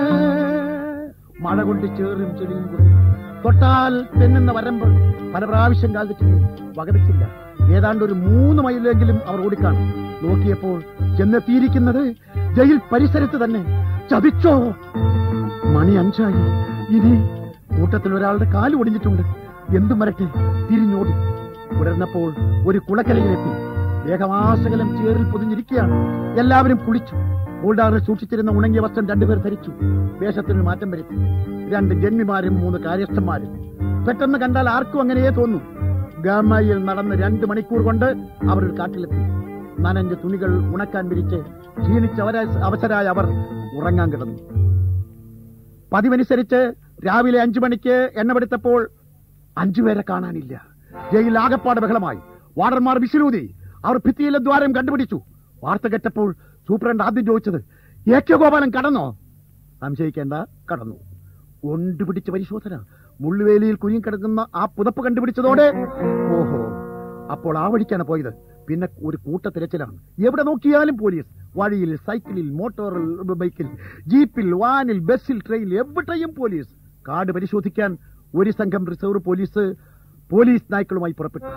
Speaker 2: മഴ കൊണ്ട് ചേറും ചെടിയും കുറഞ്ഞു തൊട്ടാൽ തെന്നുന്ന വരമ്പ് പല പ്രാവശ്യം കാൽച്ചിട്ട് വകവെച്ചില്ല ഏതാണ്ട് ഒരു മൂന്ന് മൈലെങ്കിലും അവർ ഓടിക്കാണും നോക്കിയപ്പോൾ ചെന്നെത്തിയിരിക്കുന്നത് ജയിൽ പരിസരത്ത് തന്നെ ചതിച്ചോ മണി അഞ്ചായി ഇനി കൂട്ടത്തിൽ ഒരാളുടെ കാല് ഒടിഞ്ഞിട്ടുണ്ട് എന്തും വരട്ടെ തിരിഞ്ഞോടി ഉടർന്നപ്പോൾ ഒരു കുളക്കരയിലെത്തി വേഗമാസകലം ചേറിൽ പൊതിഞ്ഞിരിക്കുകയാണ് എല്ലാവരും കുളിച്ചു ഓൾഡാറിൽ സൂക്ഷിച്ചിരുന്ന ഉണങ്ങിയ വസ്ത്രം രണ്ടുപേർ ധരിച്ചു വേഷത്തിന് മാറ്റം വരുത്തി രണ്ട് ജന്മിമാരും മൂന്ന് കാര്യസ്ഥന്മാരും പെട്ടെന്ന് കണ്ടാൽ ആർക്കും അങ്ങനെയേ തോന്നും ഗാമയിൽ നടന്ന് രണ്ട് മണിക്കൂർ കൊണ്ട് അവർ ഒരു കാട്ടിലെത്തി നനഞ്ഞ തുണികൾ ഉണക്കാൻ വിരിച്ച് ക്ഷീണിച്ച അവര- അവസരായ അവർ ഉറങ്ങാൻ കിടന്നു പതിവനുസരിച്ച് രാവിലെ അഞ്ചു മണിക്ക് എണ്ണമെടുത്തപ്പോൾ അഞ്ചുപേരെ കാണാനില്ല ജയിൽ ആകപ്പാട് ബഹളമായി വാർഡർമാർ വിശ്രൂതി അവർ ഭിത്തിയിലെ ദ്വാരം കണ്ടുപിടിച്ചു വാർത്ത കേട്ടപ്പോൾ സൂപ്രണ്ട് ആദ്യം ചോദിച്ചത് എ കെ ഗോപാലൻ കടന്നോ സംശയിക്കേണ്ട കടന്നു കൊണ്ടുപിടിച്ച പരിശോധന മുള്ളുവേലിയിൽ കുരുങ്ങിക്കിടക്കുന്ന ആ പുതപ്പ് കണ്ടുപിടിച്ചതോടെ ഓഹോ അപ്പോൾ ആ വഴിക്കാണ് പോയത് പിന്നെ ഒരു കൂട്ട തിരച്ചിലാണ് എവിടെ നോക്കിയാലും പോലീസ് വഴിയിൽ സൈക്കിളിൽ മോട്ടോർ ബൈക്കിൽ ജീപ്പിൽ വാനിൽ ബസ്സിൽ ട്രെയിനിൽ എവിടെയും പോലീസ് കാർഡ് പരിശോധിക്കാൻ ഒരു സംഘം റിസർവ് പോലീസ് പോലീസ് നായ്ക്കളുമായി പുറപ്പെട്ടു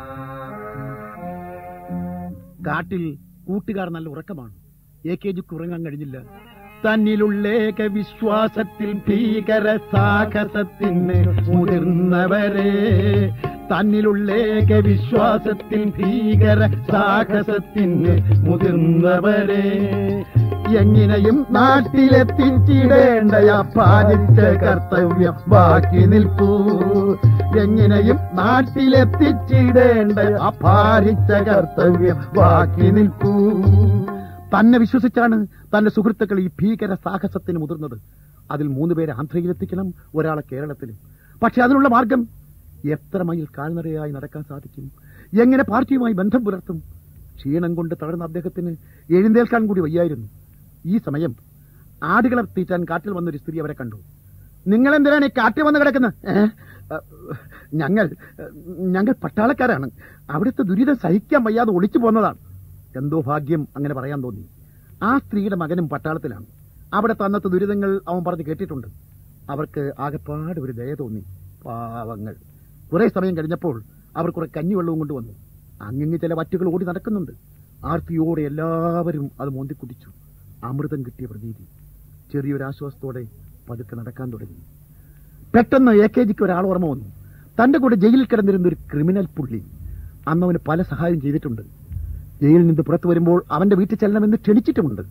Speaker 2: കാട്ടിൽ കൂട്ടുകാർ നല്ല ഉറക്കമാണ് എ കെ ജിക്ക് ഉറങ്ങാൻ കഴിഞ്ഞില്ല തന്നിലുള്ളേക വിശ്വാസത്തിൽ ഭീകര സാഹസത്തിന് മുതിർന്നവരെ തന്നിലുള്ളേക വിശ്വാസത്തിൽ ഭീകര സാഹസത്തിന് മുതിർന്നവരെ എങ്ങനെയും നാട്ടിലെത്തിച്ചിടേണ്ട പാലിച്ച കർത്തവ്യം ബാക്കി നിൽപ്പൂ എങ്ങനെയും നാട്ടിലെത്തിച്ചിടേണ്ട പാലിച്ച കർത്തവ്യം ബാക്കി നിൽപ്പൂ തന്നെ വിശ്വസിച്ചാണ് തന്റെ സുഹൃത്തുക്കൾ ഈ ഭീകര സാഹസത്തിന് മുതിർന്നത് അതിൽ മൂന്ന് പേരെ ആന്ധ്രയിലെത്തിക്കണം ഒരാളെ കേരളത്തിലും പക്ഷെ അതിനുള്ള മാർഗം എത്ര മൈൽ കാൽനടയായി നടക്കാൻ സാധിക്കും എങ്ങനെ പാർട്ടിയുമായി ബന്ധം പുലർത്തും ക്ഷീണം കൊണ്ട് തളർന്ന അദ്ദേഹത്തിന് എഴുന്നേൽക്കാൻ കൂടി വയ്യായിരുന്നു ഈ സമയം ആടുകളെ തീറ്റാൻ കാട്ടിൽ വന്നൊരു സ്ത്രീ അവരെ കണ്ടു നിങ്ങൾ എന്തിനാണ് ഈ കാട്ടിൽ വന്ന് കിടക്കുന്നത് ഏ? അ, ഞങ്ങൾ ഞങ്ങൾ പട്ടാളക്കാരാണ് അവിടുത്തെ ദുരിതം സഹിക്കാൻ വയ്യാതെ ഒളിച്ചു പോന്നതാണ് എന്തോ ഭാഗ്യം അങ്ങനെ പറയാൻ തോന്നി ആ സ്ത്രീയുടെ മകനും പട്ടാളത്തിലാണ് അവിടെ തന്നത്തെ ദുരിതങ്ങൾ അവൻ പറഞ്ഞ് കേട്ടിട്ടുണ്ട് അവർക്ക് ആകെപ്പാട് ഒരു ദയ തോന്നി പാവങ്ങൾ കുറെ സമയം കഴിഞ്ഞപ്പോൾ അവർ കുറെ കഞ്ഞിവെള്ളവും കൊണ്ടുവന്നു അങ്ങിങ്ങ് ചില വറ്റുകൾ ഓടി നടക്കുന്നുണ്ട് ആർത്തിയോടെ എല്ലാവരും അത് മോന്തി കുടിച്ചു അമൃതം കിട്ടിയ പ്രതീതി ചെറിയൊരു ആശ്വാസത്തോടെ പതുക്കെ നടക്കാൻ തുടങ്ങി പെട്ടെന്ന് എ കെ ജിക്ക് ഒരാൾ ഓർമ്മ വന്നു തന്റെ കൂടെ ജയിലിൽ കിടന്നിരുന്ന ഒരു ക്രിമിനൽ പുള്ളി അന്ന് അവന് പല സഹായം ചെയ്തിട്ടുണ്ട് ജയിലിൽ നിന്ന് പുറത്തു വരുമ്പോൾ അവന്റെ വീട്ടിൽ ചെല്ലണമെന്ന് ക്ഷണിച്ചിട്ടുമുണ്ട്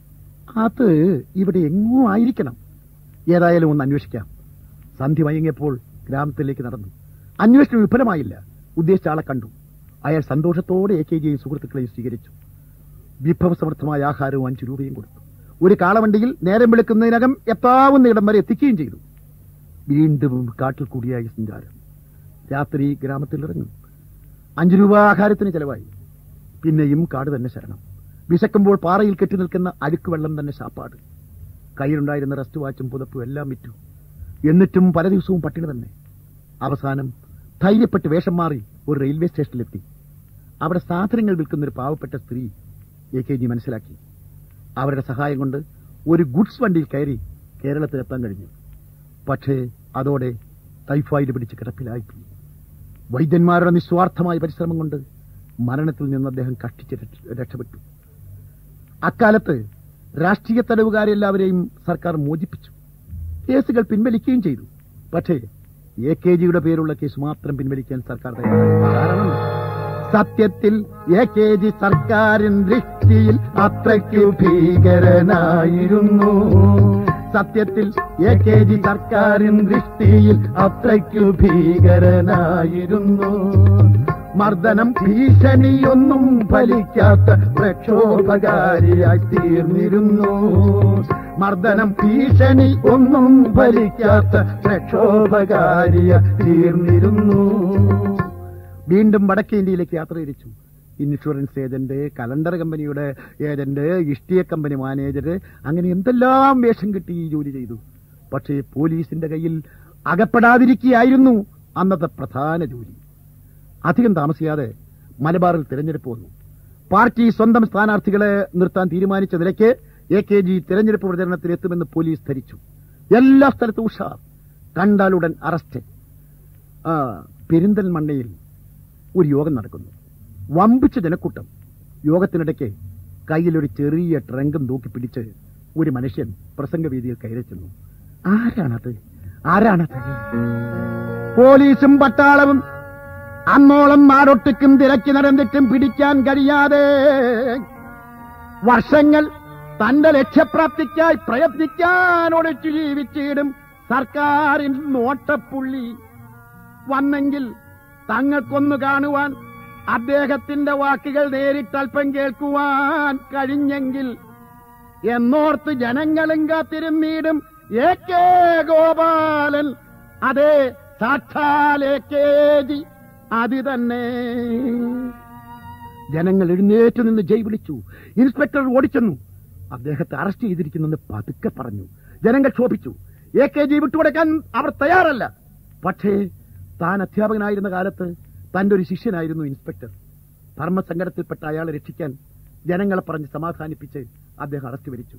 Speaker 2: അത് ഇവിടെ എങ്ങോ ആയിരിക്കണം ഏതായാലും ഒന്ന് അന്വേഷിക്കാം സന്ധ്യ മയങ്ങിയപ്പോൾ ഗ്രാമത്തിലേക്ക് നടന്നു അന്വേഷണം വിഫലമായില്ല ഉദ്ദേശിച്ച ആളെ കണ്ടു അയാൾ സന്തോഷത്തോടെ എ കെ ജിയെയും സുഹൃത്തുക്കളെയും സ്വീകരിച്ചു വിഭവസമൃദ്ധമായ ആഹാരവും അഞ്ചു രൂപയും കൊടുത്തു ഒരു കാളവണ്ടിയിൽ നേരം വെളുക്കുന്നതിനകം എത്താവുന്ന ഇടം വരെ എത്തിക്കുകയും ചെയ്തു വീണ്ടും കാട്ടിൽ കൂടിയായി സഞ്ചാരം രാത്രി ഗ്രാമത്തിൽ ഇറങ്ങും അഞ്ചു രൂപ ആഹാരത്തിന് ചെലവായി പിന്നെയും കാട് തന്നെ ശരണം വിശക്കുമ്പോൾ പാറയിൽ കെട്ടി നിൽക്കുന്ന അഴുക്ക് വെള്ളം തന്നെ ശാപ്പാട് കയ്യിലുണ്ടായിരുന്ന റെസ്റ്റ് വാച്ചും പുതപ്പും എല്ലാം വിറ്റു എന്നിട്ടും പല ദിവസവും പട്ടിണി തന്നെ അവസാനം ധൈര്യപ്പെട്ട് വേഷം മാറി ഒരു റെയിൽവേ സ്റ്റേഷനിലെത്തി അവിടെ സാധനങ്ങൾ വിൽക്കുന്ന ഒരു പാവപ്പെട്ട സ്ത്രീ എ കെ ജി മനസ്സിലാക്കി അവരുടെ സഹായം കൊണ്ട് ഒരു ഗുഡ്സ് വണ്ടിയിൽ കയറി കേരളത്തിലെത്താൻ കഴിഞ്ഞു പക്ഷേ അതോടെ ടൈഫോയിഡ് പിടിച്ച് കിടപ്പിലായിപ്പോയി വൈദ്യന്മാരുടെ നിസ്വാർത്ഥമായ പരിശ്രമം കൊണ്ട് മരണത്തിൽ നിന്ന് അദ്ദേഹം കഷ്ടിച്ച് രക്ഷ- രക്ഷപ്പെട്ടു അക്കാലത്ത് രാഷ്ട്രീയ തടവുകാരെല്ലാവരെയും സർക്കാർ മോചിപ്പിച്ചു കേസുകൾ പിൻവലിക്കുകയും ചെയ്തു പക്ഷേ എ കെ ജിയുടെ പേരുള്ള കേസ് മാത്രം പിൻവലിക്കാൻ സർക്കാർ തയ്യാറായി കാരണം സത്യത്തിൽ എ കെ ജി സർക്കാരിൻ ദൃഷ്ടിയിൽ അത്രയ്ക്ക് ഭീകരനായിരുന്നു സത്യത്തിൽ എ കെ ജി സർക്കാരിൻ ദൃഷ്ടിയിൽ അത്രയ്ക്ക് ഭീകരനായിരുന്നു മർദ്ദനം ഭീഷണിയൊന്നും ഫലിക്കാത്ത പ്രക്ഷോഭകാരിയായി തീർന്നിരുന്നു മർദ്ദനം ഭീഷണി ഒന്നും ഫലിക്കാത്ത പ്രക്ഷോഭകാരിയായി തീർന്നിരുന്നു വീണ്ടും വടക്കേ ഇന്ത്യയിലേക്ക് യാത്ര തിരിച്ചു ഇൻഷുറൻസ് ഏജന്റ് കലണ്ടർ കമ്പനിയുടെ ഏജന്റ് ഇഷ്ടിയ കമ്പനി മാനേജർ അങ്ങനെ എന്തെല്ലാം വേഷം കിട്ടി ഈ ജോലി ചെയ്തു പക്ഷേ പോലീസിന്റെ കയ്യിൽ അകപ്പെടാതിരിക്കുകയായിരുന്നു അന്നത്തെ പ്രധാന ജോലി അധികം താമസിയാതെ മലബാറിൽ തിരഞ്ഞെടുപ്പ് വന്നു പാർട്ടി സ്വന്തം സ്ഥാനാർത്ഥികളെ നിർത്താൻ തീരുമാനിച്ച നിലയ്ക്ക് എ കെ ജി തിരഞ്ഞെടുപ്പ് പ്രചരണത്തിൽ എത്തുമെന്ന് പോലീസ് ധരിച്ചു എല്ലാ സ്ഥലത്തും ഉഷാർ കണ്ടാലുടൻ അറസ്റ്റ് ആ, പെരിന്തൽമണ്ണയിൽ ഒരു യോഗം നടക്കുന്നു വമ്പിച്ച ജനക്കൂട്ടം യോഗത്തിനിടയ്ക്ക് കയ്യിലൊരു ചെറിയ ട്രങ്കും തൂക്കി പിടിച്ച് ഒരു മനുഷ്യൻ പ്രസംഗവേദിയിൽ കയറി ചെന്നു ആരാണത് ആരാണത് പോലീസും പട്ടാളവും അന്നോളം നാടൊട്ടുക്കും തിരക്കി നടന്നിട്ടും പിടിക്കാൻ കഴിയാതെ വർഷങ്ങൾ തന്റെ ലക്ഷ്യപ്രാപ്തിക്കായി പ്രയത്നിക്കാൻ ഒളിച്ചു ജീവിച്ചിടും സർക്കാരിൻ നോട്ടപ്പുള്ളി വന്നെങ്കിൽ തങ്ങൾക്കൊന്നു കാണുവാൻ അദ്ദേഹത്തിന്റെ വാക്കുകൾ നേരിട്ടൽപ്പം കേൾക്കുവാൻ കഴിഞ്ഞെങ്കിൽ എന്നോർത്ത് ജനങ്ങളും കാത്തിരുന്നീടും എ കെ ഗോപാലൻ അതെ സാക്ഷാൽ എ കെ ജി അത് തന്നെ ജനങ്ങൾ എഴുന്നേറ്റ് നിന്ന് ജയ് വിളിച്ചു ഇൻസ്പെക്ടർ ഓടിച്ചെന്നു അദ്ദേഹത്തെ അറസ്റ്റ് ചെയ്തിരിക്കുന്നെന്ന് പതുക്കെ പറഞ്ഞു ജനങ്ങൾ ക്ഷോഭിച്ചു എ കെ ജി വിട്ടുകൊടുക്കാൻ അവർ തയ്യാറല്ല പക്ഷേ താൻ അധ്യാപകനായിരുന്ന കാലത്ത് തന്റെ ഒരു ശിഷ്യനായിരുന്നു ഇൻസ്പെക്ടർ ധർമ്മസങ്കടത്തിൽപ്പെട്ട അയാളെ രക്ഷിക്കാൻ ജനങ്ങളെ പറഞ്ഞ് സമാധാനിപ്പിച്ച് അദ്ദേഹം അറസ്റ്റ് വരിച്ചു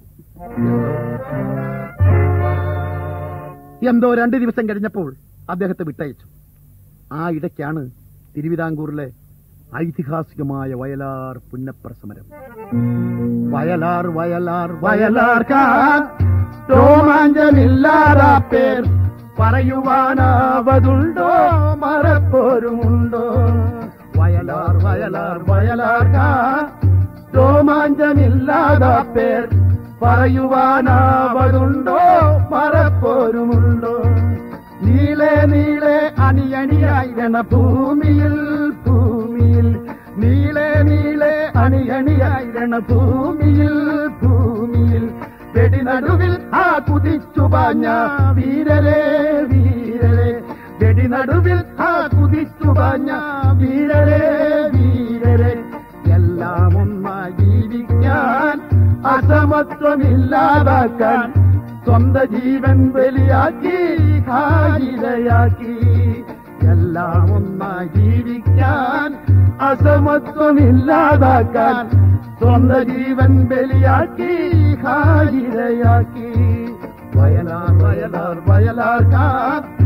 Speaker 2: എന്തോ രണ്ടു ദിവസം കഴിഞ്ഞപ്പോൾ അദ്ദേഹത്തെ വിട്ടയച്ചു ആ ഇടയ്ക്കാണ് തിരുവിതാംകൂറിലെ ഐതിഹാസികമായ വയലാർ പുന്നപ്ര സമരം വയലാർ വയലാർ വയലാർ കാൻ രോമാഞ്ചമില്ലാതാ പേർ പറയുവാനാവതുണ്ടോ മറപ്പോരുമുണ്ടോ വയലാർ വയലാർ വയലാർ കാൻ രോമാഞ്ചമില്ലാതാ പേർ പറയുവാനാവതുണ്ടോ മറപ്പോരുമുണ്ടോ നീളെ നീളെ അണിയണിയായി ഭൂമിയിൽ ഭൂമിയിൽ നീളെ നീളെ അണിയണിയായി ഭൂമിയിൽ ഭൂമിയിൽ വെടിനടുവിൽ ആ കുതിച്ചു പാഞ്ഞ വീരരെ വീരരെ വെടിനടുവിൽ ആ കുതിച്ചു പാഞ്ഞ വീരരെ വീരരെ എല്ലാം ഒന്നായി ജീവിക്കാൻ അസമത്വമില്ലാതാക്കാൻ സ്വന്ത ജീവൻ ബലിയാക്കി ഹായിരയാക്കി എല്ലാം ഒന്നായി ജീവിക്കാൻ അസമത്വമില്ലാതാക്കാൻ സ്വന്ത ജീവൻ ബലിയാക്കി ഹായിരയാക്കി വയലാർ വയലാർ വയലാർക്കാൻ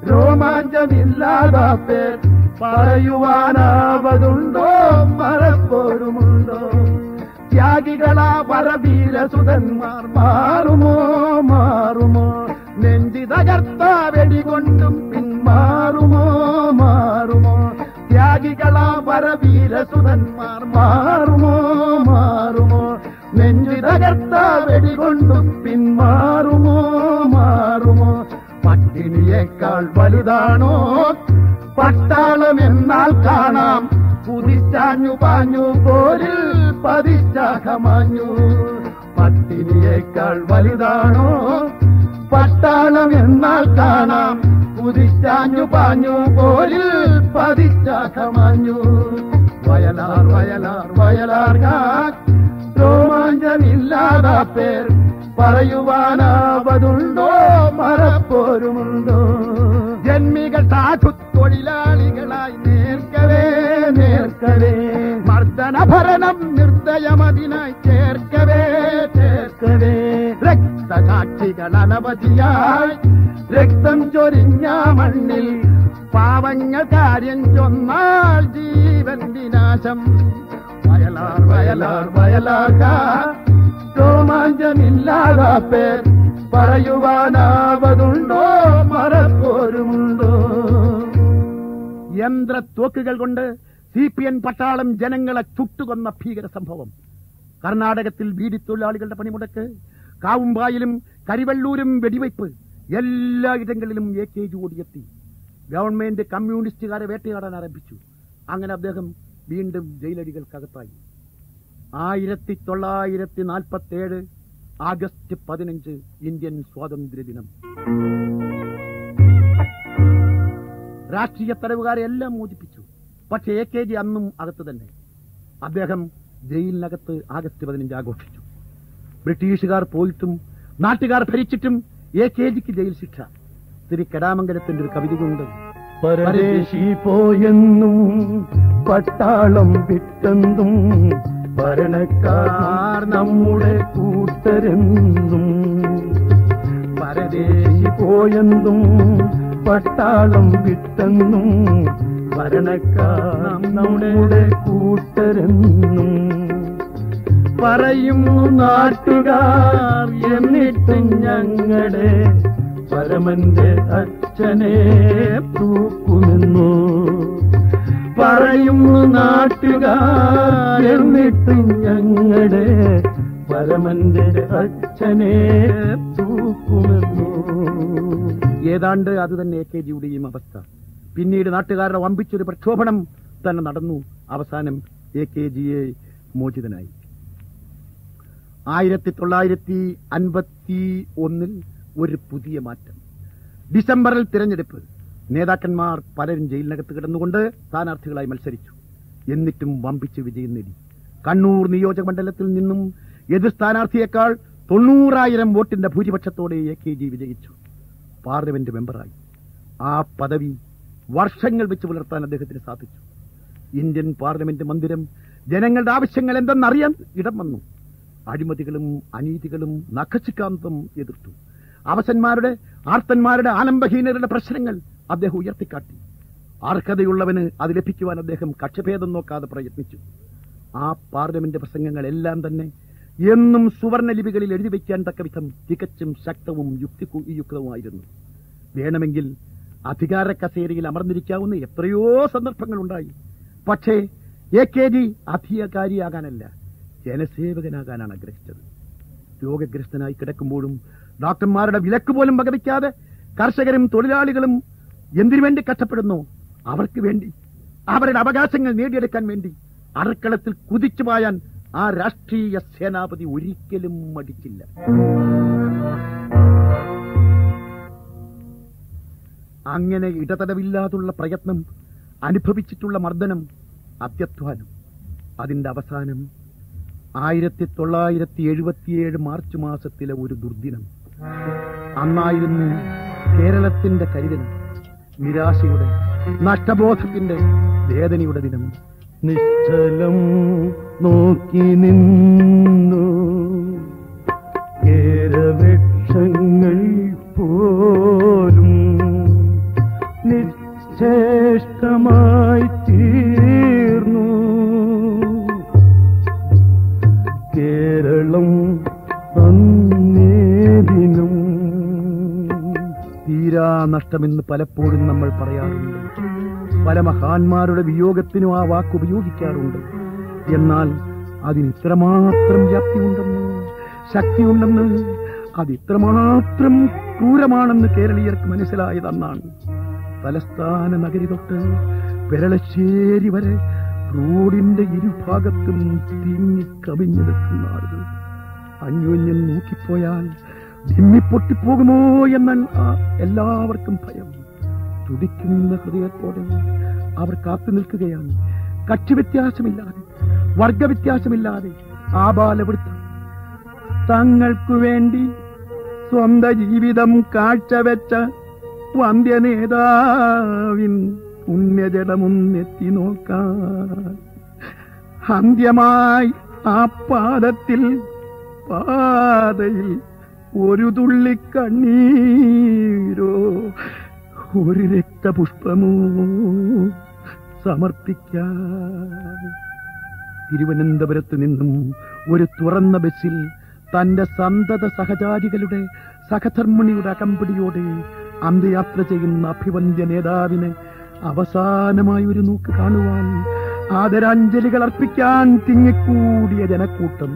Speaker 1: രോമാഞ്ചമില്ലാതാ പേർ പറയുവാനാവതുണ്ടോ മറപ്പോരുമുണ്ടോ ത്യാഗികളാ വരവീരസുതന്മാർ മാറുമോ മാറുമോ നെഞ്ചി തകർത്ത വെടികൊണ്ടും പിന്മാറുമോ മാറുമോ ത്യാഗികളാ വരവീരസുതന്മാർ മാറുമോ മാറുമോ നെഞ്ചി തകർത്ത വെടികൊണ്ടും പിന്മാറുമോ മാറുമോ പട്ടിണിയേക്കാൾ വലുതാണോ പട്ടാളം എന്നാൽ കാണാം കുതിച്ചാഞ്ഞു പാഞ്ഞു പോരിൽ പതിച്ചാകമാഞ്ഞു പട്ടിണിയേക്കാൾ വലുതാണോ പട്ടാളം എന്നാൽ കാണാം കുതിച്ചാഞ്ഞു പാഞ്ഞു പോരിൽ പതിച്ചാകമാഞ്ഞു വയലാർ വയലാർ വയലാർ രോമാഞ്ചമില്ലാതാ പേർ പറയുവാനാവതുണ്ടോ മറപ്പോരുമുണ്ടോ ജന്മികൾ സാധു തൊഴിലാളികളായി നേർക്കവേ നേർക്കവേ മർദ്ദനഭരണം നിർദ്ദയമതിനായി ചേർക്കവേ ചേർക്കവേ രക്തസാക്ഷികൾ അനവധിയായി രക്തം ചൊരിഞ്ഞ മണ്ണിൽ പാവങ്ങൾ കാര്യം ചൊന്നാൽ ജീവൻ വിനാശം വയലാർ വയലാർ വയലാകാർ രോമാഞ്ചമില്ലാതാ പേർ പറയുവാനാവതുണ്ടോ മറപ്പോരുമുണ്ടോ യന്ത്രത്തോക്കുകൾ കൊണ്ട് സി പി എൻ പട്ടാളം ജനങ്ങളെ ചുട്ടുകൊന്ന ഭീകര സംഭവം കർണാടകത്തിൽ ബീഡിത്തൊഴിലാളികളുടെ പണിമുടക്ക് കാവുമ്പായിലും കരിവള്ളൂരും വെടിവയ്പ് എല്ലായിടങ്ങളിലും എ കെ ജി ഓടിയെത്തി ഗവൺമെന്റ് കമ്മ്യൂണിസ്റ്റുകാരെ വേട്ടയാടാൻ ആരംഭിച്ചു അങ്ങനെ അദ്ദേഹം വീണ്ടും ജയിലടികൾക്കകത്തായി ആയിരത്തി തൊള്ളായിരത്തി നാൽപ്പത്തി ഏഴ് ആഗസ്റ്റ് പതിനഞ്ച് ഇന്ത്യൻ സ്വാതന്ത്ര്യ ദിനം രാഷ്ട്രീയ തടവുകാരെ എല്ലാം മോചിപ്പിച്ചു പക്ഷേ എ കെ ജി അന്നും അകത്ത് തന്നെ അദ്ദേഹം ജയിലിനകത്ത് ആഗസ്റ്റ് പതിനഞ്ച് ആഘോഷിച്ചു ബ്രിട്ടീഷുകാർ പോയിട്ടും നാട്ടുകാർ ഭരിച്ചിട്ടും എ കെ ജിക്ക് ജയിൽ ശിക്ഷ തിരി കടാമംഗലത്തിന്റെ ഒരു കവിതയുണ്ട്
Speaker 3: പരദേശി പോയെന്നും പട്ടാളം വിട്ടെന്നും ഭരണക്കാർ നമ്മുടെ കൂട്ടരെന്നും പരദേശി പോയെന്നും പട്ടാളം വിട്ടെന്നും ഭരണക്കാർ നമ്മുടെ കൂട്ടരെന്നും പറയുന്നു നാട്ടുകാർ എന്നിട്ടും ഞങ്ങളുടെ പരമന്റെ അച്ഛനെ തൂക്കുമെന്നു പറയുന്നു നാട്ടുകാർ എന്നിട്ടും ഞങ്ങളുടെ പരമന്റെ അച്ഛനെ തൂക്കുമെന്നു
Speaker 2: ഏതാണ്ട് അത് തന്നെ എ കെ ജിയുടെയും അവസ്ഥ പിന്നീട് നാട്ടുകാരുടെ വമ്പിച്ചൊരു പ്രക്ഷോഭണം തന്നെ നടന്നു അവസാനം എ കെ ജിയെ മോചിതനായി ആയിരത്തി തൊള്ളായിരത്തി അൻപത്തി ഒന്നിൽ ഒരു പുതിയ മാറ്റം ഡിസംബറിൽ തിരഞ്ഞെടുപ്പ് നേതാക്കന്മാർ പലരും ജയിലിനകത്ത് കിടന്നുകൊണ്ട് സ്ഥാനാർത്ഥികളായി മത്സരിച്ചു എന്നിട്ടും വമ്പിച്ച് വിജയം നേടി കണ്ണൂർ നിയോജക മണ്ഡലത്തിൽ നിന്നും എതിർ സ്ഥാനാർത്ഥിയേക്കാൾ തൊണ്ണൂറായിരം വോട്ടിന്റെ ഭൂരിപക്ഷത്തോടെ എ കെ ജി വിജയിച്ചു പാർലമെന്റ് മെമ്പറായി ആ പദവി വർഷങ്ങൾ വെച്ച് പുലർത്താൻ അദ്ദേഹത്തിന് സാധിച്ചു ഇന്ത്യൻ പാർലമെന്റ് മന്ദിരം ജനങ്ങളുടെ ആവശ്യങ്ങൾ എന്തെന്നറിയാൻ ഇടം വന്നു അഴിമതികളും അനീതികളും നഖശിക്കാന്തം എതിർത്തു അവസന്മാരുടെ ആർത്തന്മാരുടെ ആലംബഹീനരുടെ പ്രശ്നങ്ങൾ അദ്ദേഹം ഉയർത്തിക്കാട്ടി അർഹതയുള്ളവന് അത് ലഭിക്കുവാൻ അദ്ദേഹം കക്ഷഭേദം നോക്കാതെ പ്രയത്നിച്ചു ആ പാർലമെന്റ് പ്രസംഗങ്ങളെല്ലാം തന്നെ എന്നും സുവർണ ലിപികളിൽ എഴുതി വയ്ക്കാൻ തക്ക വിധം തികച്ചും ശക്തവും യുക്തിയുക്തവുമായിരുന്നു വേണമെങ്കിൽ അധികാര കസേരയിൽ അമർന്നിരിക്കാവുന്ന എത്രയോ സന്ദർഭങ്ങളുണ്ടായി പക്ഷേ എ കെ ജി അധികാരിയാകാനല്ല ജനസേവകനാകാനാണ് ആഗ്രഹിച്ചത് രോഗഗ്രസ്തനായി കിടക്കുമ്പോഴും ഡോക്ടർമാരുടെ വിലക്ക് പോലും വകവയ്ക്കാതെ കർഷകരും തൊഴിലാളികളും എന്തിനു വേണ്ടി കഷ്ടപ്പെടുന്നു അവർക്ക് വേണ്ടി അവരുടെ അവകാശങ്ങൾ നേടിയെടുക്കാൻ വേണ്ടി അറക്കളത്തിൽ കുതിച്ചു പായാൻ ആ രാഷ്ട്രീയ സേനാപതി ഒരിക്കലും മടിച്ചില്ല അങ്ങനെ ഇടതടവില്ലാതുള്ള പ്രയത്നം അനുഭവിച്ചിട്ടുള്ള മർദ്ദനം അത്യധ്വാനം അതിന്റെ അവസാനം ആയിരത്തി തൊള്ളായിരത്തി എഴുപത്തിയേഴ് മാർച്ച് മാസത്തിലെ ഒരു ദുർദിനം അന്നായിരുന്നു കേരളത്തിന്റെ കരിദിനം നിരാശയുടെ നഷ്ടബോധത്തിന്റെ വേദനയുടെ ദിനം
Speaker 3: നിശ്ചലം നോക്കി നിന്നു കേരവൃക്ഷങ്ങൾ പോലും ശ്രേഷ്ഠമായി തീർന്നു കേരളം അന്നേദിനം
Speaker 2: തീരാ നഷ്ടമെന്ന് പലപ്പോഴും നമ്മൾ പറയാറുണ്ട് പല മഹാന്മാരുടെ വിയോഗത്തിനും ആ വാക്ക് ഉപയോഗിക്കാറുണ്ട് എന്നാൽ അതിന് ഇത്രമാത്രം വ്യാപ്തിയുണ്ടെന്ന് ശക്തിയുണ്ടെന്ന് അത് ഇത്രമാത്രം ക്രൂരമാണെന്ന് കേരളീയർക്ക് മനസ്സിലായതെന്നാണ് തലസ്ഥാന നഗരി തൊട്ട് പെരളശ്ശേരി വരെ റോഡിന്റെ ഇരുഭാഗത്തും തിങ്ങി കവിഞ്ഞു നിൽക്കുന്ന ആളുകൾ അന്യോന്യം നോക്കിപ്പോയാൽ ഭിന്നിപ്പൊട്ടിപ്പോകുമോ എന്ന ആ എല്ലാവർക്കും ഭയം തുടിക്കുന്ന ഹൃദയത്തോടെ അവർ കാത്തു നിൽക്കുകയാണ് കക്ഷി വ്യത്യാസമില്ലാതെ വർഗവ്യത്യാസമില്ലാതെ ആബാലവൃത്തം തങ്ങൾക്കു വേണ്ടി സ്വന്ത ജീവിതം കാഴ്ചവെച്ച വന്ധ്യനേതാവിൻ പുണ്യജടമൊന്നെത്തി നോക്കാൻ അന്ത്യമായി ആ പാദത്തിൽ പാതയിൽ ഒരു തുള്ളി കണ്ണീരോ ഒരു രക്തപുഷ്പമോ സമർപ്പിക്കാൻ തിരുവനന്തപുരത്ത് നിന്നും ഒരു തുറന്ന ബസ്സിൽ തന്റെ സന്തത സഹചാരികളുടെ സഹധർമ്മിണിയുടെ അകമ്പടിയോടെ അന്ത്യയാത്ര ചെയ്യുന്ന അഭിവന്ദ്യ നേതാവിന് അവസാനമായി ഒരു നോക്ക് കാണുവാൻ ആദരാഞ്ജലികൾ അർപ്പിക്കാൻ തിങ്ങിക്കൂടിയ ജനക്കൂട്ടം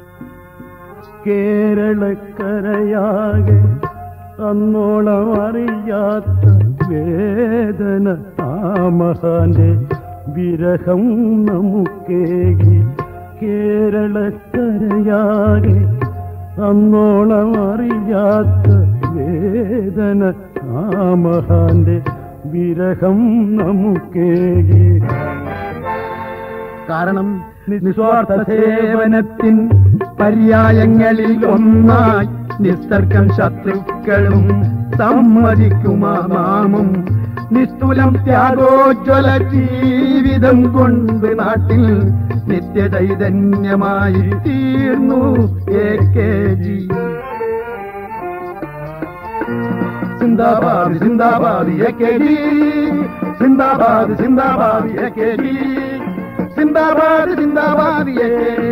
Speaker 3: കേരളക്കരയാകെ അന്നോളം അറിയാത്ത വേദന ആമഹാന്റെ വിരഹം നമുക്കേകി കേരളക്കരയാകെ അന്നോളം അറിയാത്ത വേദന ആമഹാന്റെ വിരഹം നമുക്കേകി
Speaker 2: കാരണം നിസ്വാർത്ഥ സേവനത്തിൻ പര്യായങ്ങളിൽ ഒന്നായി നിസ്തർക്കം ശത്രുക്കളും സമ്മതിക്കുമാ നാമും നിസ്തുലം ത്യാഗോജ്വല ജീവിതം കൊണ്ട് നാട്ടിൽ നിത്യചൈതന്യമായി തീർന്നു എ കെ ജി സിന്ദാബാദ് സിന്ദാബാദ് എ കെ ജി സിന്ദാബാദ് സിന്ദാബാദ് എ കെ ജി സിന്ദാബാദ് സിന്ദാബാദ് എ കെ ജി